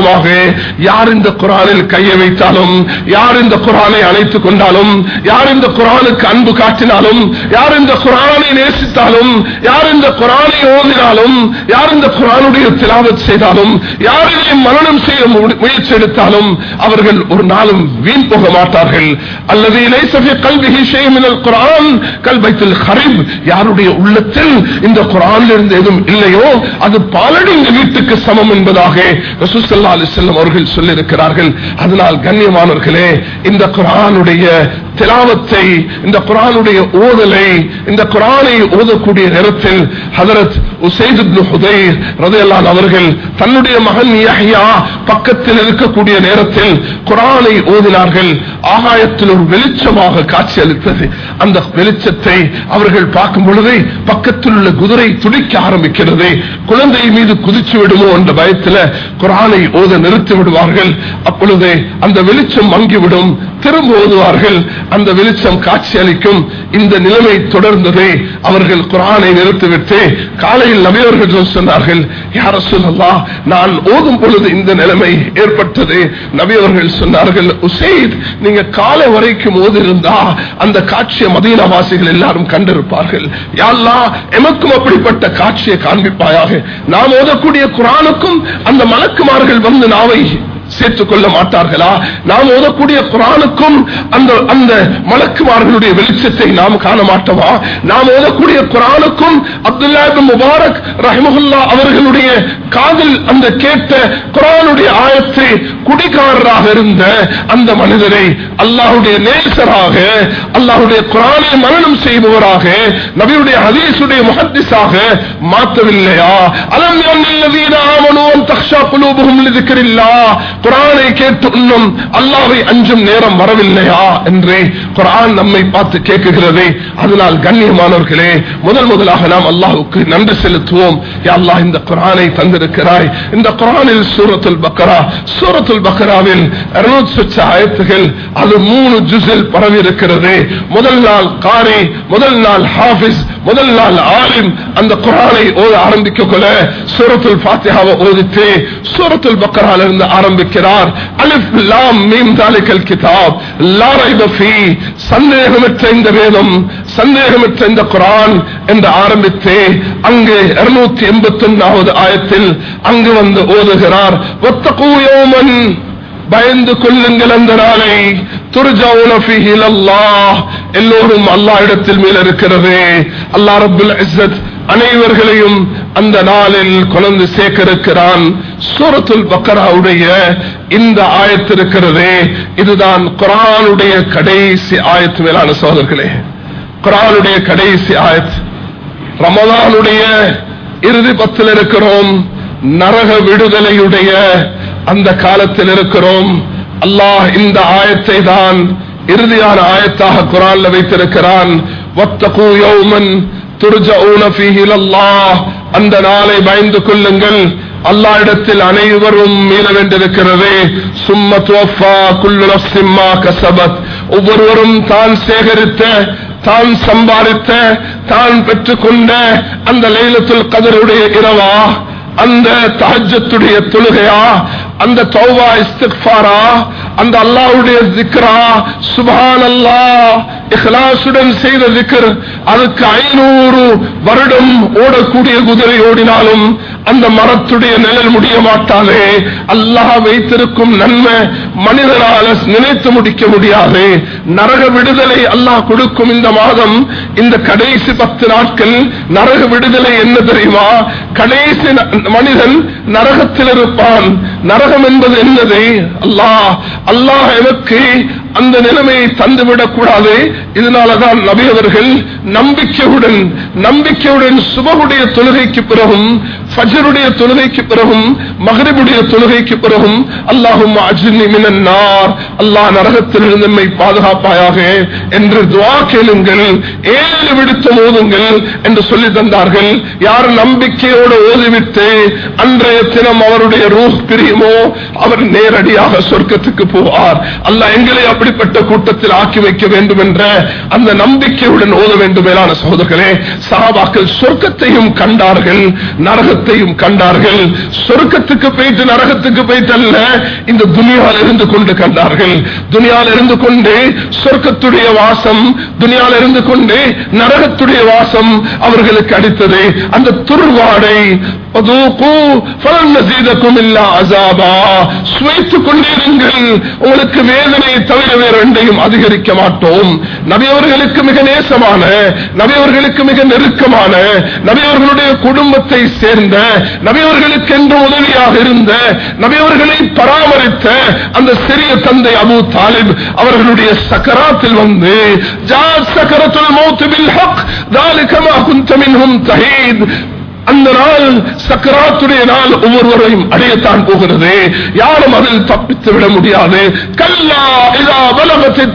காரணமாக யார் இந்த குரானில் கையை வைத்தாலும் யார் இந்த குரானை அணைத்துக் கொண்டாலும் யார் இந்த குரானுக்கு அன்பு காட்டினாலும் யார் இந்த குரானை நேசித்தாலும் யார் இந்த குரானை ஓதினாலும் யார் இந்த குரானுடைய திலாவத் செய்தாலும் யார் இதை மரணம் செய்ய மு- முயற்சி எடுத்தாலும் அவர்கள் ஒரு நாளும் வீண் போக மாட்டார்கள் அல்லது இலைசபிய கல்வி மினல் குரான் கல்பைத்தில் ஹரிப் யாருடைய உள்ளத்தில் இந்த குரானில் இருந்து எதுவும் இல்லையோ அது பாலடைந்த வீட்டுக்கு சமம் என்பதாக ரசூசல்லா அலிசல்லம் அவர்கள் சொல்லியிருக்கிறார்கள் அதனால் கண்ணியமானவர்களே இந்த குரானுடைய திலாவத்தை இந்த குரானுடைய ஓதலை இந்த குரானை ஓதக்கூடிய நேரத்தில் ஹதரத் உசைத் இப்னு ஹுதைர் ரலியல்லாஹு அவர்கள் தன்னுடைய மகன் யஹ்யா பக்கத்தில் இருக்கக்கூடிய நேரத்தில் குரானை ஓதினார்கள் ஆகாயத்தில் ஒரு வெளிச்சமாக காட்சியளித்தது அந்த வெளிச்சத்தை அவர்கள் பார்க்கும் பொழுது பக்கத்தில் உள்ள குதிரை துடிக்க ஆரம்பிக்கிறது குழந்தை மீது குதிச்சு விடுமோ என்ற பயத்தில் குரானை ஓத நிறுத்தி விடுவார்கள் அப்பொழுது அந்த வெளிச்சம் மங்கிவிடும் திரும்ப ஓதுவார்கள் அந்த வெளிச்சம் காட்சியளிக்கும் இந்த நிலைமை தொடர்ந்தது அவர்கள் குரானை நிறுத்திவிட்டு காலையில் நபியவர்கள் சொன்னார்கள் யார சொல்லலாம் நான் ஓதும் பொழுது இந்த நிலைமை ஏற்பட்டது நபியவர்கள் சொன்னார்கள் உசைத் நீங்க காலை வரைக்கும் ஓதிருந்தா அந்த காட்சியை மதீனவாசிகள் எல்லாரும் கண்டிருப்பார்கள் யாழ்லா எமக்கும் அப்படிப்பட்ட காட்சியை காண்பிப்பாயாக நாம் ஓதக்கூடிய குரானுக்கும் அந்த மலக்குமார்கள் வந்து நாவை சேர்த்துக் கொள்ள மாட்டார்களா நாம் ஓதக்கூடிய குரானுக்கும் அந்த அந்த மலக்குமார்களுடைய வெளிச்சத்தை நாம் காண மாட்டோமா நாம் ஓதக்கூடிய குரானுக்கும் அப்துல்லா இப்னு முபாரக் ரஹ்மஹுல்லா அவர்களுடைய காதில் அந்த கேட்ட குரானுடைய ஆயத்தை குடிகாரராக இருந்த அந்த மனிதரை அல்லாஹுடைய நேசராக அல்லாஹுடைய குரானை மரணம் செய்பவராக நபியுடைய ஹதீசுடைய முஹத்திஸாக மாற்றவில்லையா அலம் யன்னல்லதீன ஆமனூ அன் தக்ஷா குலூபுஹும் லிذிக்ரில்லாஹ் குரானை கேட்டு இன்னும் அல்லாஹ்வை அஞ்சும் நேரம் வரவில்லையா என்று குரான் நம்மை பார்த்து கேட்குகிறது அதனால் கண்ணியமானவர்களே முதல் முதலாக நாம் அல்லாஹ்வுக்கு நன்றி செலுத்துவோம் யா அல்லாஹ் இந்த குரானை தந்திருக்கிறாய் இந்த குரானில் சூரத்துல் பக்கரா சூரத்துல் பக்கராவில் 200 சொச்ச ஆயத்துகள் அது மூணு ஜுஸில் பரவி இருக்கிறது முதல் நாள் காரி முதல் நாள் ஹாஃபிஸ் முதல் நாள் ஆலிம் அந்த குரானை ஓத ஆரம்பிக்க கொள்ள சூரத்துல் ஃபாத்திஹாவை ஓதித்து சூரத்துல் பக்கரால இருந்து ஆரம்பிக்கிறார் அலிஃப் லாம் மீம் தாலிகல் கிதாப் லா ரைப ஃபீ சந்தேகமற்ற இந்த வேதம் சந்தேகமற்ற இந்த குரான் என்று ஆரம்பித்து அங்கு 281வது ஆயத்தில் அங்கு வந்து ஓதுகிறார் ஒத்தகூ யௌமன் பயந்து கொள்ளுங்கள் அந்த நாளை துர்ஜவுன ஃபீஹி இலல்லாஹ் எல்லோரும் அல்லாஹ் இடத்தில் மேல் இருக்கிறது அல்லாஹ் ரப்பல் இஸ்ஸத் அனைவர்களையும் அந்த நாளில் கொலந்து சேர்க்கிறான் சூரத்துல் பக்கராவுடைய இந்த ஆயத்து இருக்கிறது இதுதான் குரானுடைய கடைசி ஆயத்து மேலான சோதர்களே குரானுடைய கடைசி ஆயத் ரமதானுடைய இறுதி பத்தில் இருக்கிறோம் நரக விடுதலையுடைய அந்த காலத்தில் இருக்கிறோம் அல்லாஹ் இந்த ஆயத்தை தான் இறுதியான ஆயத்தாக குரான்ல வைத்திருக்கிறான் வத்தகு யௌமன் துர்ஜஊன ஃபீஹி இலல்லாஹ் அந்த நாளை பயந்து கொள்ளுங்கள் அல்லாஹ் இடத்தில் அனைவரும் மீள வேண்டியிருக்கிறது சும்ம துவஃபா குல்லு நஃப்ஸின் மா கஸபத் ஒவ்வொருவரும் தான் சேகரித்த தான் சம்பாதித்த தான் பெற்றுக்கொண்ட அந்த லைலத்துல் கதருடைய இரவா அந்த தஹஜத்துடைய தொழுகையா அந்த தௌபா இஸ்திக்ஃபாரா அந்த அல்லாஹ்வுடைய ஜிக்ரா சுபான் அல்லாஹ் இஹ்லாசுடன் செய்த ஜிக்ர் அதுக்கு ஐநூறு வருடம் ஓடக்கூடிய குதிரை ஓடினாலும் அந்த மரத்துடைய நிழல் முடிய மாட்டாதே அல்லாஹ் வைத்திருக்கும் நன்மை மனிதனால நினைத்து முடிக்க முடியாது நரக விடுதலை அல்லாஹ் கொடுக்கும் இந்த மாதம் இந்த கடைசி பத்து நாட்கள் நரக விடுதலை என்ன தெரியுமா கடைசி ந- மனிதன் நரகத்தில் இருப்பான் நரகம் என்பது என்னது அல்லாஹ் அல்லாஹ் எனக்கு அந்த நிலைமையை தந்துவிடக் கூடாது இதனாலதான் நபி அவர்கள் நம்பிக்கையுடன் நம்பிக்கையுடன் சுபகுடைய தொழுகைக்கு பிறகும் ஃபஜருடைய தொழுகைக்கு பிறகும் மகரிபுடைய தொழுகைக்கு பிறகும் அல்லாஹும் அஜினி மினன்னார் அல்லாஹ் நரகத்திலிருந்து நம்மை பாதுகாப்பாயாக என்று துவா கேளுங்கள் ஏழு விடுத்து ஓதுங்கள் என்று சொல்லி தந்தார்கள் யார் நம்பிக்கையோடு ஓதிவிட்டு அன்றைய தினம் அவருடைய ரூஹ் பிரியுமோ அவர் நேரடியாக சொர்க்கத்துக்கு போவார் அல்லாஹ் எங்களை அப்படி அப்படிப்பட்ட கூட்டத்தில் ஆக்கி வைக்க வேண்டும் என்ற அந்த நம்பிக்கையுடன் ஓத வேண்டும் மேலான சகோதரர்களே சஹாபாக்கள் சொர்க்கத்தையும் கண்டார்கள் நரகத்தையும் கண்டார்கள் சொர்க்கத்துக்கு போயிட்டு நரகத்துக்கு போயிட்டு அல்ல இந்த துனியாவில் இருந்து கொண்டு கண்டார்கள் துனியாவில் இருந்து கொண்டு சொர்க்கத்துடைய வாசம் துனியாவில் இருந்து கொண்டு நரகத்துடைய வாசம் அவர்களுக்கு அடித்தது அந்த துர்வாடை فذوقوا فلن نزيدكم الا عذابا சுவைத்துக் கொண்டிருங்கள் உங்களுக்கு வேதனை தவிர வேறு ரெண்டையும் அதிகரிக்க மாட்டோம் நபியவர்களுக்கு மிக நேசமான நபியவர்களுக்கு மிக நெருக்கமான நபியவர்களுடைய குடும்பத்தை சேர்ந்த நபியவர்களுக்கு என்று உதவியாக இருந்த நபியவர்களை பராமரித்த அந்த சிறிய தந்தை அபு தாலிப் அவர்களுடைய சக்கராத்தில் வந்து ஜா சக்கரத்துல் மௌத் பில் ஹக் ذلك ما كنت منهم تحيد அந்த நாள் சக்கராத்துடைய நாள் ஒவ்வொருவரையும் அடையத்தான் போகிறது யாரும் அதில் தப்பித்து விட முடியாது கல்லா இதா பலகத்தை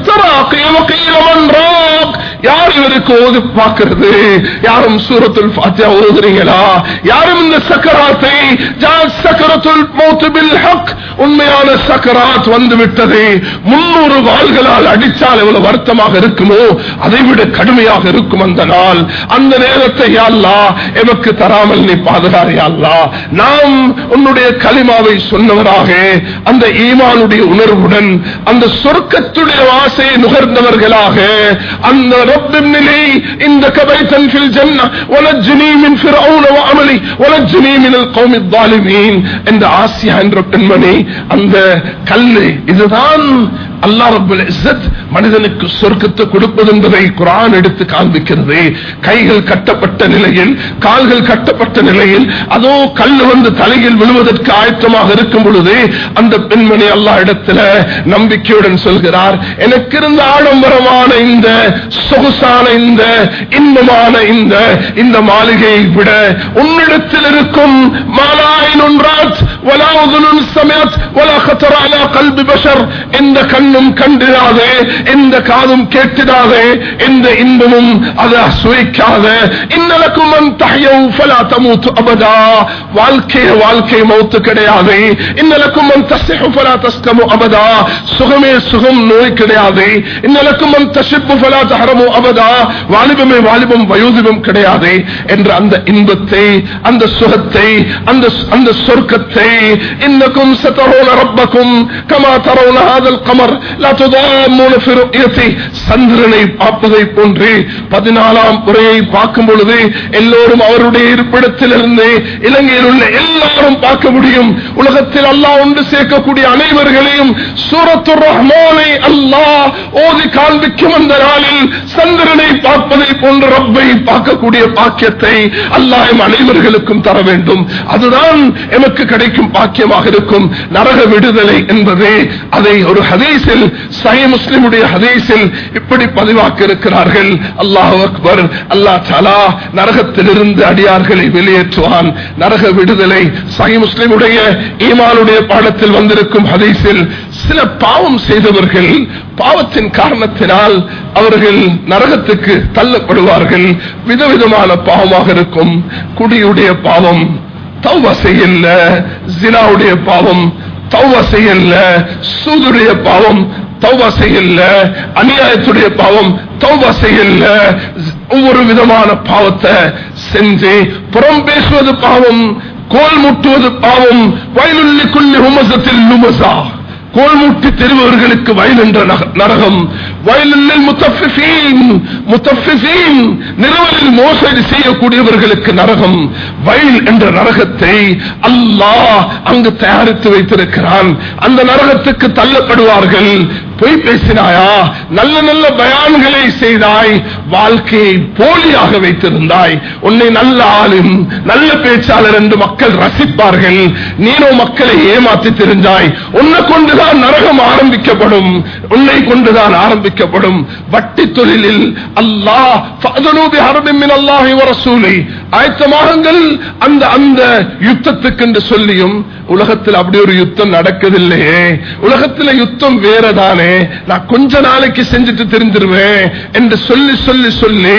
தராக்கியமன்றாக் யார் இவருக்கு ஓதி பார்க்கிறது யாரும் சூரத்துல் ஃபாத்தியா ஓதுறீங்களா யாரும் இந்த சக்கராத்தை ஜா சக்கரத்துல் மௌத்து பில் ஹக் உண்மையான சக்கராத் வந்து விட்டது முன்னூறு வாள்களால் அடித்தால் எவ்வளவு வருத்தமாக இருக்குமோ அதை விட கடுமையாக இருக்கும் அந்த நாள் அந்த நேரத்தை அல்லா எமக்கு தராமல் நீ பாதுகாரியா அல்லா நாம் உன்னுடைய கலிமாவை சொன்னவராக அந்த ஈமானுடைய உணர்வுடன் அந்த சொர்க்கத்துடைய வாசையை நுகர்ந்தவர்களாக அந்த ரப்பின் நிலை இந்த கபைத்தன் ஃபில் ஜன்னா வலஜ்னி மின் ஃபிரௌன வஅமலி வலஜ்னி மினல் கௌமி ظالمين என்ற ஆசியா என்ற பெண்மணி அந்த கல்லு இதுதான் அல்லாஹ் ரப்பல் இஸ்ஸத் மனிதனுக்கு சொர்க்கத்தை கொடுப்பது என்பதை குரான் எடுத்து காண்பிக்கிறது கைகள் கட்டப்பட்ட நிலையில் கால்கள் கட்டப்பட்ட நிலையில் அதோ கல்லு வந்து தலையில் விழுவதற்கு ஆயத்தமாக இருக்கும் பொழுது அந்த பெண்மணி அல்லாஹ் இடத்துல நம்பிக்கையுடன் சொல்கிறார் எனக்கு இருந்த ஆடம்பரமான இந்த சொகுசான இந்த இன்பமான இந்த இந்த மாளிகையை விட உன்னிடத்தில் இருக்கும் மாலாயின் ஒன்றாத் வலாவுதுனுன் சமயத் வலா خطر على قلب بشر எந்த கண்ணும் கண்டிடாதே எந்த காதும் கேட்டிடாதே எந்த இன்பமும் அதை சுவைக்காத இன்னலக்கும் அன் தஹ்யவு ஃபலா தமூத்து அபதா வாழ்க்கை வாழ்க்கை மௌத்து கிடையாது இன்னலக்கும் அன் தஸ்ஹு ஃபலா தஸ்கமு அபதா சுகமே சுகம் நோய் கிடையாது இன்னலக்கும் அன் தஷிப்பு ஃபலா தஹரமு அபதா வாலிபமே வாலிபம் வயோதிபம் கிடையாது என்ற அந்த இன்பத்தை அந்த சுகத்தை அந்த அந்த சொர்க்கத்தை இன்னக்கும் சதரோன ரப்பக்கும் கமா தரவுன ஹாதல் கமர் லா துதாமூன ஃபி ருயதி சந்திரனை பார்ப்பதை போன்று பதினாலாம் முறையை பார்க்கும் பொழுது எல்லோரும் அவருடைய இருப்பிடத்திலிருந்து இலங்கையில் உள்ள எல்லாரும் பார்க்க முடியும் உலகத்தில் அல்லாஹ் ஒன்று சேர்க்கக்கூடிய அனைவர்களையும் சூரத்து ரஹ்மானை அல்லாஹ் ஓதி காண்பிக்கும் அந்த நாளில் சந்திரனை பார்ப்பதை போன்ற ரப்பை பார்க்கக்கூடிய பாக்கியத்தை அல்லாஹ் எம் அனைவர்களுக்கும் தர வேண்டும் அதுதான் எமக்கு கிடைக்கும் பாக்கியமாக இருக்கும் நரக விடுதலை என்பது அதை ஒரு ஹதீஸில் சஹி முஸ்லிமுடைய ஹதீஸில் இப்படி பதிவாக்கி இருக்கிறார்கள் அல்லாஹ் அக்பர் அல்லாஹ் தலா நரகத்திலிருந்து அடியார்களை வெளியேற்றுவான் நரக விடுதலை சஹி முஸ்லிமுடைய ஈமானுடைய பாடத்தில் வந்திருக்கும் ஹதீஸில் சில பாவம் செய்தவர்கள் பாவத்தின் காரணத்தினால் அவர்கள் நரகத்துக்கு தள்ளப்படுவார்கள் விதவிதமான பாவமாக இருக்கும் குடியுடைய பாவம் தௌபா செய்யல ஜினாவுடைய பாவம் தௌபா செய்யல சூதுடைய பாவம் தௌபா செய்யல அநியாயத்துடைய பாவம் தௌபா செய்யல ஒவ்வொரு விதமான பாவத்தை செஞ்சு புறம் பேசுவது பாவம் கோல் முட்டுவது பாவம் வயலுள்ளி குள்ளி ஹுமசத்தில் லுமசா கோல்மூட்டி தெரிபவர்களுக்கு வயல் என்ற நக- நரகம் வயலில் முத்தஃபிஃபீன் முத்தஃபிஃபீன் நிறுவலில் மோசடி செய்யக்கூடியவர்களுக்கு நரகம் வயல் என்ற நரகத்தை அல்லாஹ் அங்கு தயாரித்து வைத்திருக்கிறான் அந்த நரகத்துக்கு தள்ளப்படுவார்கள் பொய் பேசினாயா நல்ல நல்ல பயான்களை செய்தாய் வாழ்க்கையை போலியாக வைத்திருந்தாய் உன்னை நல்ல ஆளும் நல்ல பேச்சாளர் என்று மக்கள் ரசிப்பார்கள் நீனோ மக்களை ஏமாற்றி தெரிஞ்சாய் உன்னை கொண்டுதான் நரகம் ஆரம்பிக்கப்படும் உன்னை கொண்டுதான் ஆரம்பிக்கப்படும் வட்டி தொழிலில் அல்லாஹ் ஃபஅதனூபி ஹர்பின் மின் அல்லாஹி வ ரசூலி ஆயத்தமாகுங்கள் அந்த அந்த யுத்தத்துக்கு என்று சொல்லியும் உலகத்தில் அப்படி ஒரு யுத்தம் நடக்குதில்லையே உலகத்தில் யுத்தம் வேறதானே நான் கொஞ்ச நாளைக்கு செஞ்சுட்டு தெரிஞ்சிருவேன் என்று சொல்லி சொல்லி சொல்லி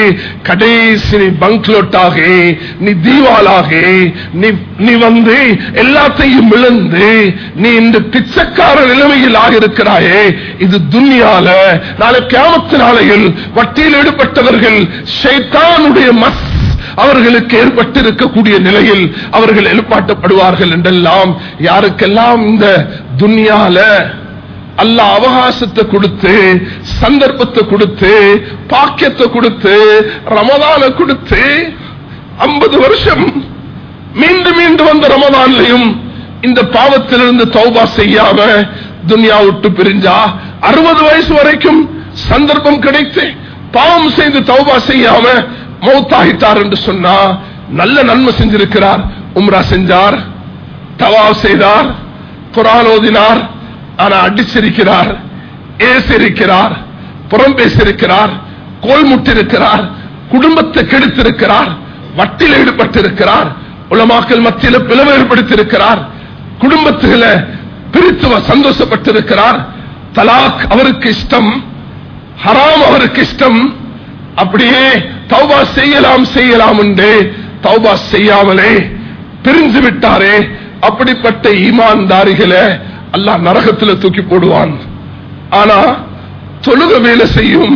கடைசி நீ பங்க்லோட் ஆகி நீ தீவாலாகி நீ நீ வந்து எல்லாத்தையும் இழந்து நீ இந்த பிச்சைக்காரன் நிலைமையில் ஆகியிருக்கிறாயே இது துன்யால நாளை கியாமத்து நாளையில் வட்டியில் ஈடுபட்டவர்கள் ஷைத்தானுடைய மஸ் அவர்களுக்கு ஏற்பட்டிருக்கக்கூடிய நிலையில் அவர்கள் எழுப்பாட்டப்படுவார்கள் என்றெல்லாம் யாருக்கெல்லாம் இந்த துன்யால அல்லாஹ் அவகாசத்தை கொடுத்து சந்தர்ப்பத்தை கொடுத்து பாக்கியத்தை கொடுத்து ரமதான கொடுத்து ஐம்பது வருஷம் மீண்டும் மீண்டும் வந்த ரமதான்லையும் இந்த பாவத்திலிருந்து தௌபா செய்யாம துன்யா விட்டு பிரிஞ்சா அறுபது வயசு வரைக்கும் சந்தர்ப்பம் கிடைத்து பாவம் செய்து தௌபா செய்யாம மௌத்தாகித்தார் என்று சொன்னா நல்ல நன்மை செஞ்சிருக்கிறார் உம்ரா செஞ்சார் தவா செய்தார் குரான் ஓதினார் ஆனா அடிச்சிருக்கிறார் ஏசிருக்கிறார் புறம் பேசியிருக்கிறார் கோல்முட்டிருக்கிறார் குடும்பத்தை கெடுத்திருக்கிறார் வட்டில் ஈடுபட்டிருக்கிறார் உலமாக்கல் மத்தியில பிளவு ஏற்படுத்தியிருக்கிறார் குடும்பத்துகளை பிரித்து சந்தோஷப்பட்டிருக்கிறார் தலாக் அவருக்கு இஷ்டம் ஹராம் அவருக்கு இஷ்டம் அப்படியே தௌபா செய்யலாம் செய்யலாம் என்று தௌபா செய்யாமலே பிரிஞ்சு விட்டாரே அப்படிப்பட்ட ஈமான்தாரிகளை அல்லாஹ் நரகத்துல தூக்கி போடுவான் ஆனா தொழுக வேலை செய்யும்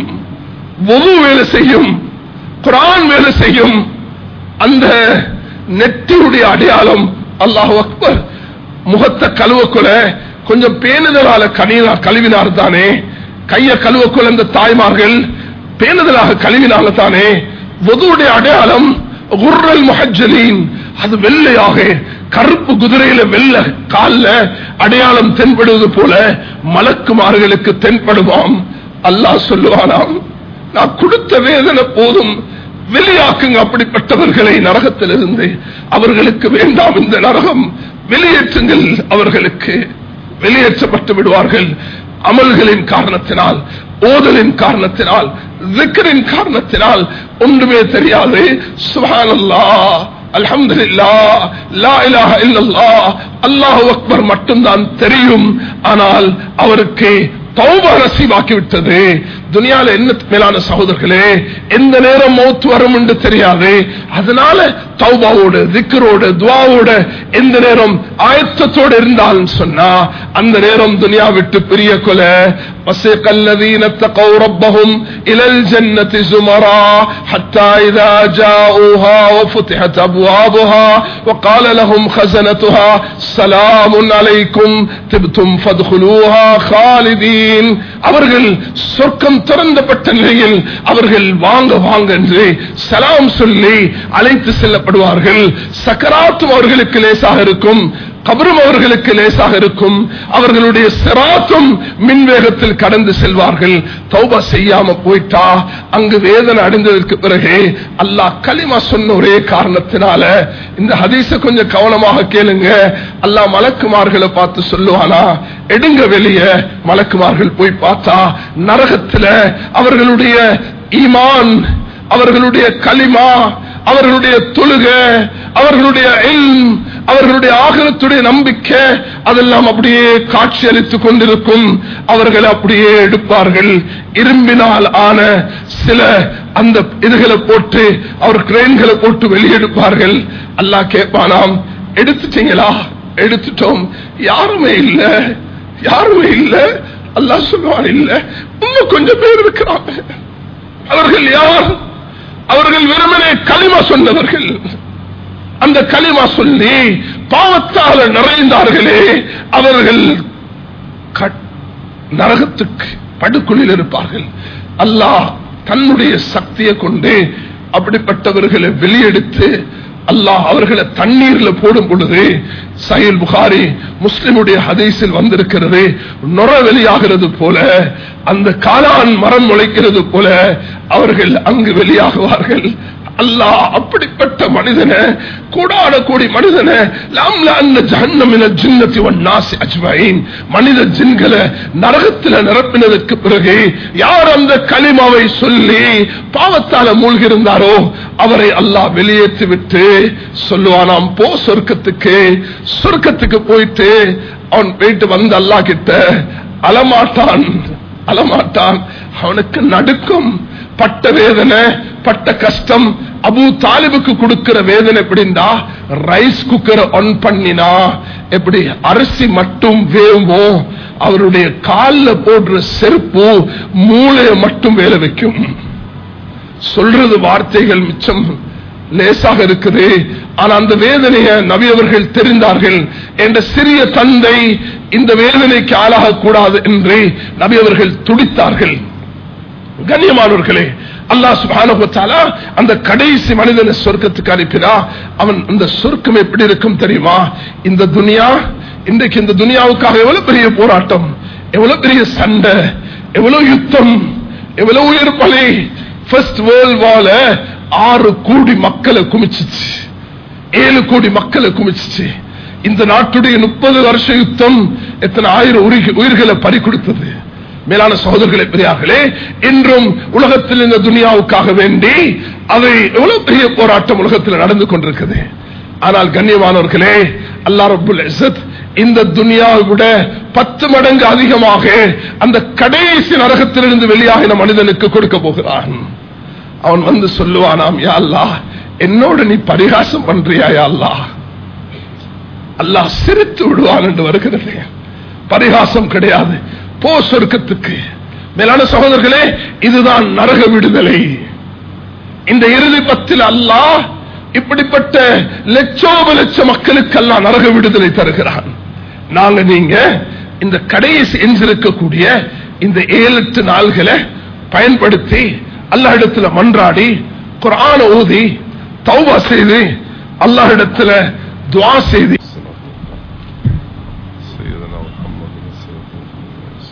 ஒது வேலை செய்யும் குரான் வேலை செய்யும் அந்த நெற்றியுடைய அடையாளம் அல்லாஹ் அக்பர் முகத்தை கழுவக்குல கொஞ்சம் பேணுதலால கனினா கழுவினார் தானே கைய கழுவக்குல அந்த தாய்மார்கள் பேணுதலாக கழுவினால தானே ஒதுவுடைய அடையாளம் குர்ரல் முஹஜலீன் அது வெள்ளையாக கருப்பு குதிரையில வெள்ள கால்ல அடையாளம் தென்படுவது போல மலக்குமார்களுக்கு தென்படுவாம் அல்லாஹ் சொல்லுவானாம் நான் கொடுத்த வேதனை போதும் வெளியாக்குங்க அப்படிப்பட்டவர்களை நரகத்திலிருந்து அவர்களுக்கு வேண்டாம் இந்த நரகம் வெளியேற்றுங்கள் அவர்களுக்கு வெளியேற்றப்பட்டு விடுவார்கள் அமல்களின் காரணத்தினால் ஓதலின் காரணத்தினால் விக்கரின் காரணத்தினால் ஒன்றுமே தெரியாது சுபானல்லா அல்ஹம்துலில்லா லா இலாஹ இல்லல்லாஹ் அல்லாஹு அக்பர் மட்டும்தான் தெரியும் ஆனால் அவருக்கு தௌபா நசீவாக்கி விட்டது துனியால என்ன மேலான சகோதரர்களே எந்த நேரம் மௌத்து வரும் என்று தெரியாது அதனால தௌபாவோடு திக்கரோடு துவாவோட எந்த நேரம் ஆயத்தத்தோடு இருந்தாலும் சொன்னா அந்த நேரம் துனியா விட்டு பிரிய கொல وسيق الذين اتقوا ربهم إلى الجنة زمرا حتى إذا جاءوها وفتحت أبوابها وقال لهم خزنتها سلام عليكم تبتم فادخلوها خالدين அவர்கள் சொர்க்கம் திறந்தப்பட்ட நிலையில் அவர்கள் வாங்க வாங்க என்று சலாம் சொல்லி அழைத்து செல்லப்படுவார்கள் சக்கராத்தும் அவர்களுக்கு லேசாக இருக்கும் கபரும் அவர்களுக்கு லேசாக இருக்கும் அவர்களுடைய சிராத்தும் மின்வேகத்தில் கடந்து செல்வார்கள் தௌபா செய்யாம போயிட்டா அங்கு வேதனை அடைந்ததற்கு பிறகு அல்லாஹ் களிமா சொன்ன ஒரே காரணத்தினால இந்த ஹதீஸ கொஞ்சம் கவனமாக கேளுங்க அல்லாஹ் மலக்குமார்களை பார்த்து சொல்லுவானா எடுங்க வெளிய மலக்குமார்கள் போய் பார்த்தா நரகத்துல அவர்களுடைய ஈமான் அவர்களுடைய களிமா அவர்களுடைய தொழுக அவர்களுடைய இல்ம், அவர்களுடைய ஆகலத்துடைய நம்பிக்கை அதெல்லாம் அப்படியே காட்சி அளித்துக் கொண்டிருக்கும் அவர்கள் அப்படியே எடுப்பார்கள் இரும்பினால் ஆன சில அந்த இதுகளை போட்டு அவர் கிரெயின்களை போட்டு வெளியெடுப்பார்கள் அல்லாஹ் கேட்பானாம் எடுத்துட்டீங்களா எடுத்துட்டோம் யாருமே இல்ல யாருமே இல்ல அல்லாஹ் சொல்லுவான் இல்ல இன்னும் கொஞ்சம் பேர் இருக்கிறாங்க அவர்கள் யார் அவர்கள் வெறுமனே களிமா சொன்னவர்கள் அந்த களிமா சொல்லி பாவத்தால நிறைந்தார்களே அவர்கள் கட்- நரகத்துக்கு படுக்குழில் இருப்பார்கள் அல்லாஹ் தன்னுடைய சக்தியை கொண்டு அப்படிப்பட்டவர்களை வெளியெடுத்து அல்லாஹ் அவர்களை தண்ணீர்ல போடும் பொழுது சஹீல் புகாரி முஸ்லிமுடைய ஹதீஸில் வந்திருக்கிறது நுர வெளியாகிறது போல அந்த காளான் மரம் முளைக்கிறது போல அவர்கள் அங்கு வெளியாகுவார்கள் அல்லாஹ் அப்படிப்பட்ட மனிதனை கூடாட கூடி மனிதனை லாம்ல அந்த ஜஹன்னமின ஜின்னத்தி நாசி அஜ்மயின் மனித ஜின்களை நரகத்தில் நிரப்பினதற்கு பிறகு யார் அந்த களிமாவை சொல்லி பாவத்தால மூழ்கியிருந்தாரோ அவரை அல்லாஹ் வெளியேற்றி விட்டு சொல்லுவானாம் போ சொர்க்கத்துக்கு சொர்க்கத்துக்கு போயிட்டு அவன் போயிட்டு வந்து அல்லாஹ் கிட்ட அலமாட்டான் அலமாட்டான் அவனுக்கு நடுக்கும் பட்ட வேதனை பட்ட கஷ்டம் அபு தாலிபுக்கு கொடுக்கிற வேதனை எப்படின்னா ரைஸ் குக்கரை ஆன் பண்ணினா எப்படி அரிசி மட்டும் வேவும் அவருடைய காலில் போடுற செருப்பு மூளையை மட்டும் வேலை வைக்கும் சொல்றது வார்த்தைகள் மிச்சம் லேசாக இருக்குது ஆனா அந்த வேதனைய நபி அவர்கள் தெரிந்தார்கள் என்ற சிறிய தந்தை இந்த வேதனைக்கு ஆளாக கூடாது என்று நபி அவர்கள் துடித்தார்கள் கண்ணியமானவர்களே அல்லாஹ் சுப்ஹானஹு தஆலா அந்த கடைசி மனிதனை சொர்க்கத்துக்கு அனுப்பினா அவன் அந்த சொர்க்கம் எப்படி இருக்கும் தெரியுமா இந்த துனியா இன்றைக்கு இந்த துனியாவுக்காக எவ்வளவு பெரிய போராட்டம் எவ்வளவு பெரிய சண்டை எவ்வளவு யுத்தம் எவ்வளவு உயிர் பலி ஃபர்ஸ்ட் வேர்ல்ட் வால ஆறு கோடி மக்களை குமிச்சிச்சு ஏழு கோடி மக்களை குமிச்சிச்சு இந்த நாட்டுடைய முப்பது வருஷ யுத்தம் எத்தனை ஆயிரம் உயிர்- உயிர்களை பறி கொடுத்தது மேலான சகோதரர்களே பெரியார்களே இன்றும் உலகத்தில் இந்த துனியாவுக்காக வேண்டி அதை எவ்வளவு பெரிய போராட்டம் உலகத்தில் நடந்து கொண்டிருக்குது ஆனால் கண்ணியமானவர்களே அல்லா ரபுல் இஸ்ஸத் இந்த துனியாவை விட பத்து மடங்கு அதிகமாக அந்த கடைசி நரகத்திலிருந்து வெளியாகின மனிதனுக்கு கொடுக்க போகிறான் அவன் வந்து சொல்லுவானாம் யா அல்லாஹ் என்னோட நீ பரிகாசம் பண்றியா யா அல்லாஹ் அல்லாஹ் சிரித்து விடுவான் என்று வருகிறது பரிகாசம் கிடையாது போ சொர்க்கத்துக்கு மேலான சகோதரர்களே இதுதான் நரக விடுதலை இந்த இறுதி பத்தில் அல்லாஹ் இப்படிப்பட்ட லட்சோப லட்ச மக்களுக்கெல்லாம் நரக விடுதலை தருகிறான் நாங்க நீங்க இந்த கடைசி எஞ்சிருக்கக்கூடிய இந்த ஏழு எட்டு நாள்களை பயன்படுத்தி அல்லாஹ் இடத்துல மன்றாடி குரான ஓதி தௌபா செய்து அல்லாஹ் இடத்துல துவா செய்து سيدنا محمد رسول الله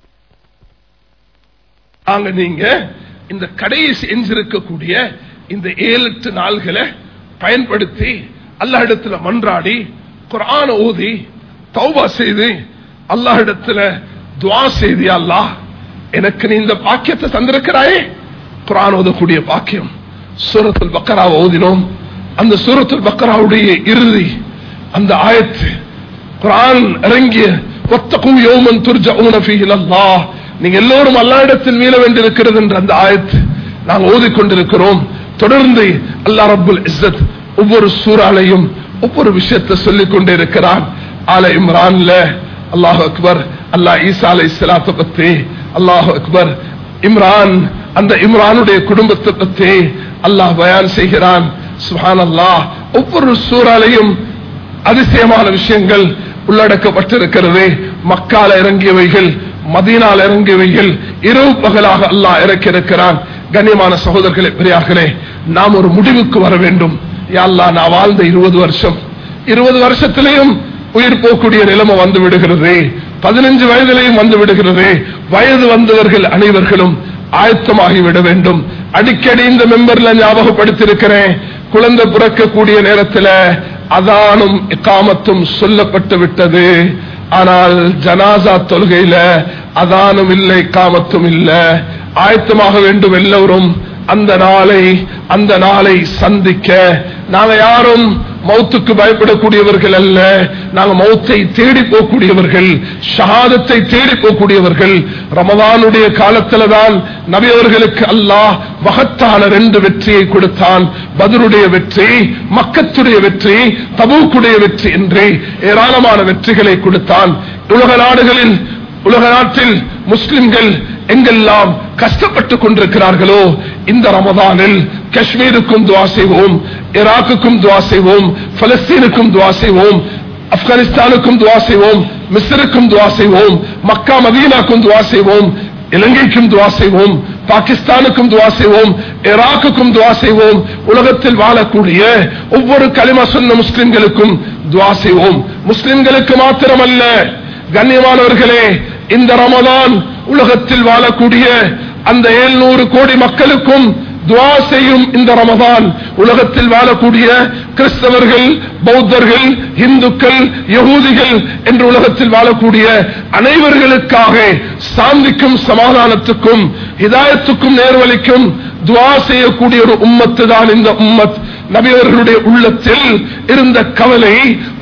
நாங்க நீங்க இந்த கடைசி எஞ்சிருக்கக்கூடிய இந்த ஏழு எட்டு நாள்களை பயன்படுத்தி அல்லாஹ் இடத்துல மன்றாடி குரான ஓதி தௌபா செய்து அல்லாஹ் இடத்துல துவா செய்தி அல்லாஹ் எனக்கு நீ இந்த பாக்கியத்தை தந்திருக்கிறாயே குரான் ஓதக்கூடிய பாக்கியம் சூரத்துல் பக்கராவை ஓதினோம் அந்த சூரத்துல் பக்கராவுடைய இறுதி அந்த ஆயத்து குரான் இறங்கிய ஒத்தக்கும் யோமன் துர்ஜவுன ஃபீஹி இலல்லாஹ் நீங்க எல்லோரும் அல்லா இடத்தில் மீள வேண்டியிருக்கிறது என்ற அந்த ஆயத்து நாங்கள் ஓதிக்கொண்டிருக்கிறோம் தொடர்ந்து அல்லாஹ் ரப்புல் இஸ்ஸத் ஒவ்வொரு சூறாலையும் ஒவ்வொரு விஷயத்தை சொல்லிக் கொண்டே இருக்கிறான் ஆல இம்ரான்ல அல்லாஹ் அக்பர் அல்லாஹ் ஈசா அலை இஸ்லாத்தை பத்தி அல்லாஹ் அக்பர் இம்ரான் அந்த இம்ரானுடைய குடும்பத்தை பத்தி அல்லாஹ் பயான் செய்கிறான் சுஹான் அல்லாஹ் ஒவ்வொரு சூறாலையும் அதிசயமான விஷயங்கள் உள்ளடக்கப்பட்டிருக்கிறது மக்கால இறங்கியவைகள் மதீனால இறங்கியவைகள் இரவு பகலாக அல்லாஹ் இறக்கியிருக்கிறான் கண்ணியமான சகோதரர்களே பெரியார்களே நாம் ஒரு முடிவுக்கு வர வேண்டும் யா அல்லாஹ் நான் வாழ்ந்த இருபது வருஷம் இருபது வருஷத்திலையும் உயிர் போகக்கூடிய நிலைமை வந்து விடுகிறது பதினஞ்சு வயதிலையும் வந்து விடுகிறது வயது வந்தவர்கள் அனைவர்களும் ஆயத்தமாகி விட வேண்டும் அடிக்கடி இந்த மெம்பர்ல ஞாபகப்படுத்தியிருக்கிறேன் குழந்தை பிறக்கக்கூடிய நேரத்தில் அதானும் இக்காமத்தும் சொல்லப்பட்டு விட்டது ஆனால் ஜனாசா தொழுகையில அதானும் இல்லை காமத்தும் இல்ல ஆயத்தமாக வேண்டும் எல்லோரும் அந்த நாளை அந்த நாளை சந்திக்க நாங்க யாரும் மௌத்துக்கு பயப்படக்கூடியவர்கள் அல்ல நாங்க மௌத்தை தேடி போகக்கூடியவர்கள் ஷஹாதத்தை தேடி போகக்கூடியவர்கள் ரமதானுடைய காலத்துல தான் நபி அவர்களுக்கு அல்லாஹ் மகத்தான ரெண்டு வெற்றியை கொடுத்தான் பதருடைய வெற்றி மக்கத்துடைய வெற்றி தபூக்குடைய வெற்றி என்று ஏராளமான வெற்றிகளை கொடுத்தான் உலக நாடுகளில் உலக நாட்டில் முஸ்லிம்கள் எங்கெல்லாம் கஷ்டப்பட்டுக் கொண்டிருக்கிறார்களோ இந்த ரமதானில் காஷ்மீருக்கும் துவா செய்வோம் ஈராக்குக்கும் துவா செய்வோம் பலஸ்தீனுக்கும் துவா செய்வோம் ஆப்கானிஸ்தானுக்கும் துவா செய்வோம் மிஸ்ருக்கும் துவா செய்வோம் மக்கா மதீனாக்கும் துவா செய்வோம் இலங்கைக்கும் துவா செய்வோம் பாகிஸ்தானுக்கும் துவா செய்வோம் ஈராக்குக்கும் துவா செய்வோம் உலகத்தில் வாழக்கூடிய ஒவ்வொரு களிமா சொன்ன முஸ்லிம்களுக்கும் துவா செய்வோம் முஸ்லிம்களுக்கு மாத்திரமல்ல கண்ணியமானவர்களே இந்த ரமதான் உலகத்தில் வாழக்கூடிய அந்த 700 கோடி மக்களுக்கும் துவா செய்யும் இந்த ரமதான் உலகத்தில் வாழக்கூடிய கிறிஸ்தவர்கள் பௌத்தர்கள் இந்துக்கள் யகூதிகள் என்று உலகத்தில் வாழக்கூடிய அனைவர்களுக்காக சாந்திக்கும் சமாதானத்துக்கும் ஹிதாயத்துக்கும் நேர்வழிக்கும் துவா செய்யக்கூடிய ஒரு உம்மத்து தான் இந்த உம்மத் நபியவர்களுடைய உள்ளத்தில் இருந்த கவலை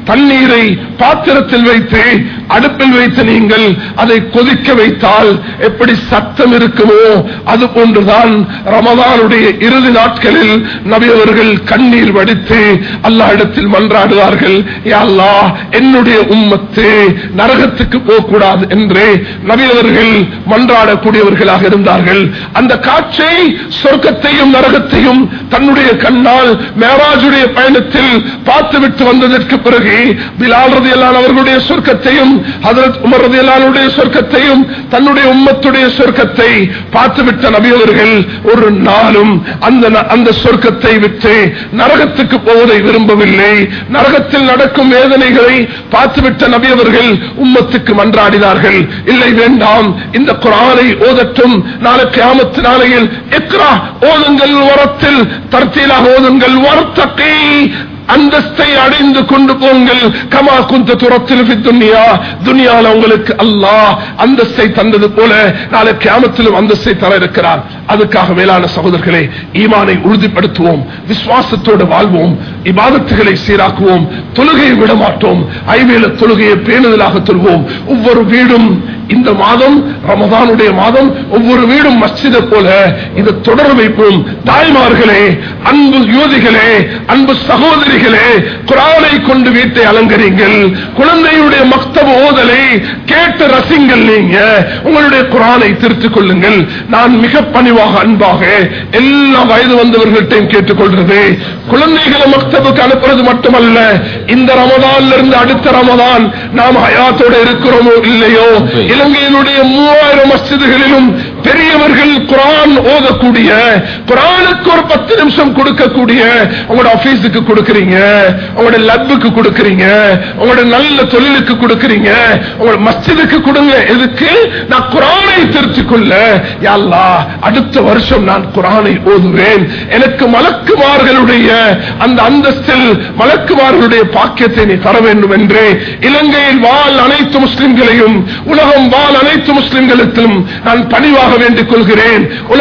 தண்ணீரை பாத்திரத்தில் வைத்து அடுப்பில் வைத்து நீங்கள் அதை கொதிக்க வைத்தால் எப்படி சத்தம் இருக்குமோ அது போன்றுதான் ரமதானுடைய இறுதி நாட்களில் நபி அவர்கள் கண்ணீர் வடித்து அல்லாஹ்விடத்தில் மன்றாடுவார்கள் யா அல்லாஹ் என்னுடைய உம்மத்து நரகத்துக்கு போகக்கூடாது என்று நபி அவர்கள் மன்றாடக்கூடியவர்களாக இருந்தார்கள் அந்த காட்சை சொர்க்கத்தையும் நரகத்தையும் தன்னுடைய கண்ணால் மேராஜுடைய பயணத்தில் பார்த்துவிட்டு வந்ததற்கு பிறகு பிலால் ரதியல்லான் அவர்களுடைய சொர்க்கத்தையும் ஹதரத் உமர் ரதியல்லானுடைய சொர்க்கத்தையும் தன்னுடைய உம்மத்துடைய சொர்க்கத்தை பார்த்துவிட்ட நபி அவர்கள் ஒரு நாளும் அந்த ந- அந்த சொர்க்கத்தை விட்டு நரகத்துக்கு போவதை விரும்பவில்லை நரகத்தில் நடக்கும் வேதனைகளை பார்த்துவிட்ட நபி அவர்கள் உம்மத்துக்கு மன்றாடினார்கள் இல்லை வேண்டாம் இந்த குரானை ஓதட்டும் நாளை கியாமத்து நாளையில் இக்ரா ஓதுங்கள் வரத்தில் தர்த்தீலாக ஓதுங்கள் வர்த்தகை அந்தஸ்தை அடைந்து கொண்டு போங்கள் கமா குந்த துரத்தில் துன்யா துனியால உங்களுக்கு அல்லாஹ் அந்தஸ்தை தந்தது போல நாளை கியாமத்திலும் அந்தஸ்தை தர இருக்கிறார் அதுக்காக மேலான சகோதரர்களே ஈமானை உறுதிப்படுத்துவோம் விசுவாசத்தோடு வாழ்வோம் இபாதத்துகளை சீராக்குவோம் தொழுகையை விட மாட்டோம் ஐவேல தொழுகையை பேணுதலாக தொழுவோம் ஒவ்வொரு வீடும் இந்த மாதம் ரமதானுடைய மாதம் ஒவ்வொரு வீடும் மஸ்ஜிதை போல இது தொடர வைப்போம் தாய்மார்களே அன்பு யுவதிகளே அன்பு சகோதரிகளே குரானை கொண்டு வீட்டை அலங்கரிங்கள் குழந்தையுடைய மக்தப ஓதலை கேட்டு ரசிங்கள் நீங்க உங்களுடைய குரானை திருத்திக் கொள்ளுங்கள் நான் மிக பணிவாக அன்பாக எல்லா வயது வந்தவர்கள்ட்டையும் கேட்டுக்கொள்றது குழந்தைகளை மக்தபுக்கு அனுப்புறது மட்டுமல்ல இந்த ரமதான்ல இருந்து அடுத்த ரமதான் நாம் ஹயாத்தோட இருக்கிறோமோ இல்லையோ இலங்கையினுடைய மூவாயிரம் மஸ்ஜிதுகளிலும் பெரியவர்கள் குரான் ஓதக்கூடிய குரானுக்கு ஒரு பத்து நிமிஷம் கொடுக்கக்கூடிய உங்களோட ஆபீஸுக்கு கொடுக்கறீங்க உங்களோட லப்புக்கு கொடுக்கறீங்க உங்களோட நல்ல தொழிலுக்கு கொடுக்கறீங்க உங்களோட மஸ்ஜிதுக்கு கொடுங்க எதுக்கு நான் குரானை திருத்திக் கொள்ள யா அல்லாஹ், அடுத்த வருஷம் நான் குரானை ஓதுவேன் எனக்கு மலக்குமார்களுடைய அந்த அந்தஸ்தில் மலக்குமார்களுடைய பாக்கியத்தை நீ தர வேண்டும் என்று இலங்கையில் வாழ் அனைத்து முஸ்லிம்களையும் உலகம் வாழ் அனைத்து முஸ்லிம்களுக்கும் நான் பணிவாக வேண்டிக் கொள்கிறேன் உலக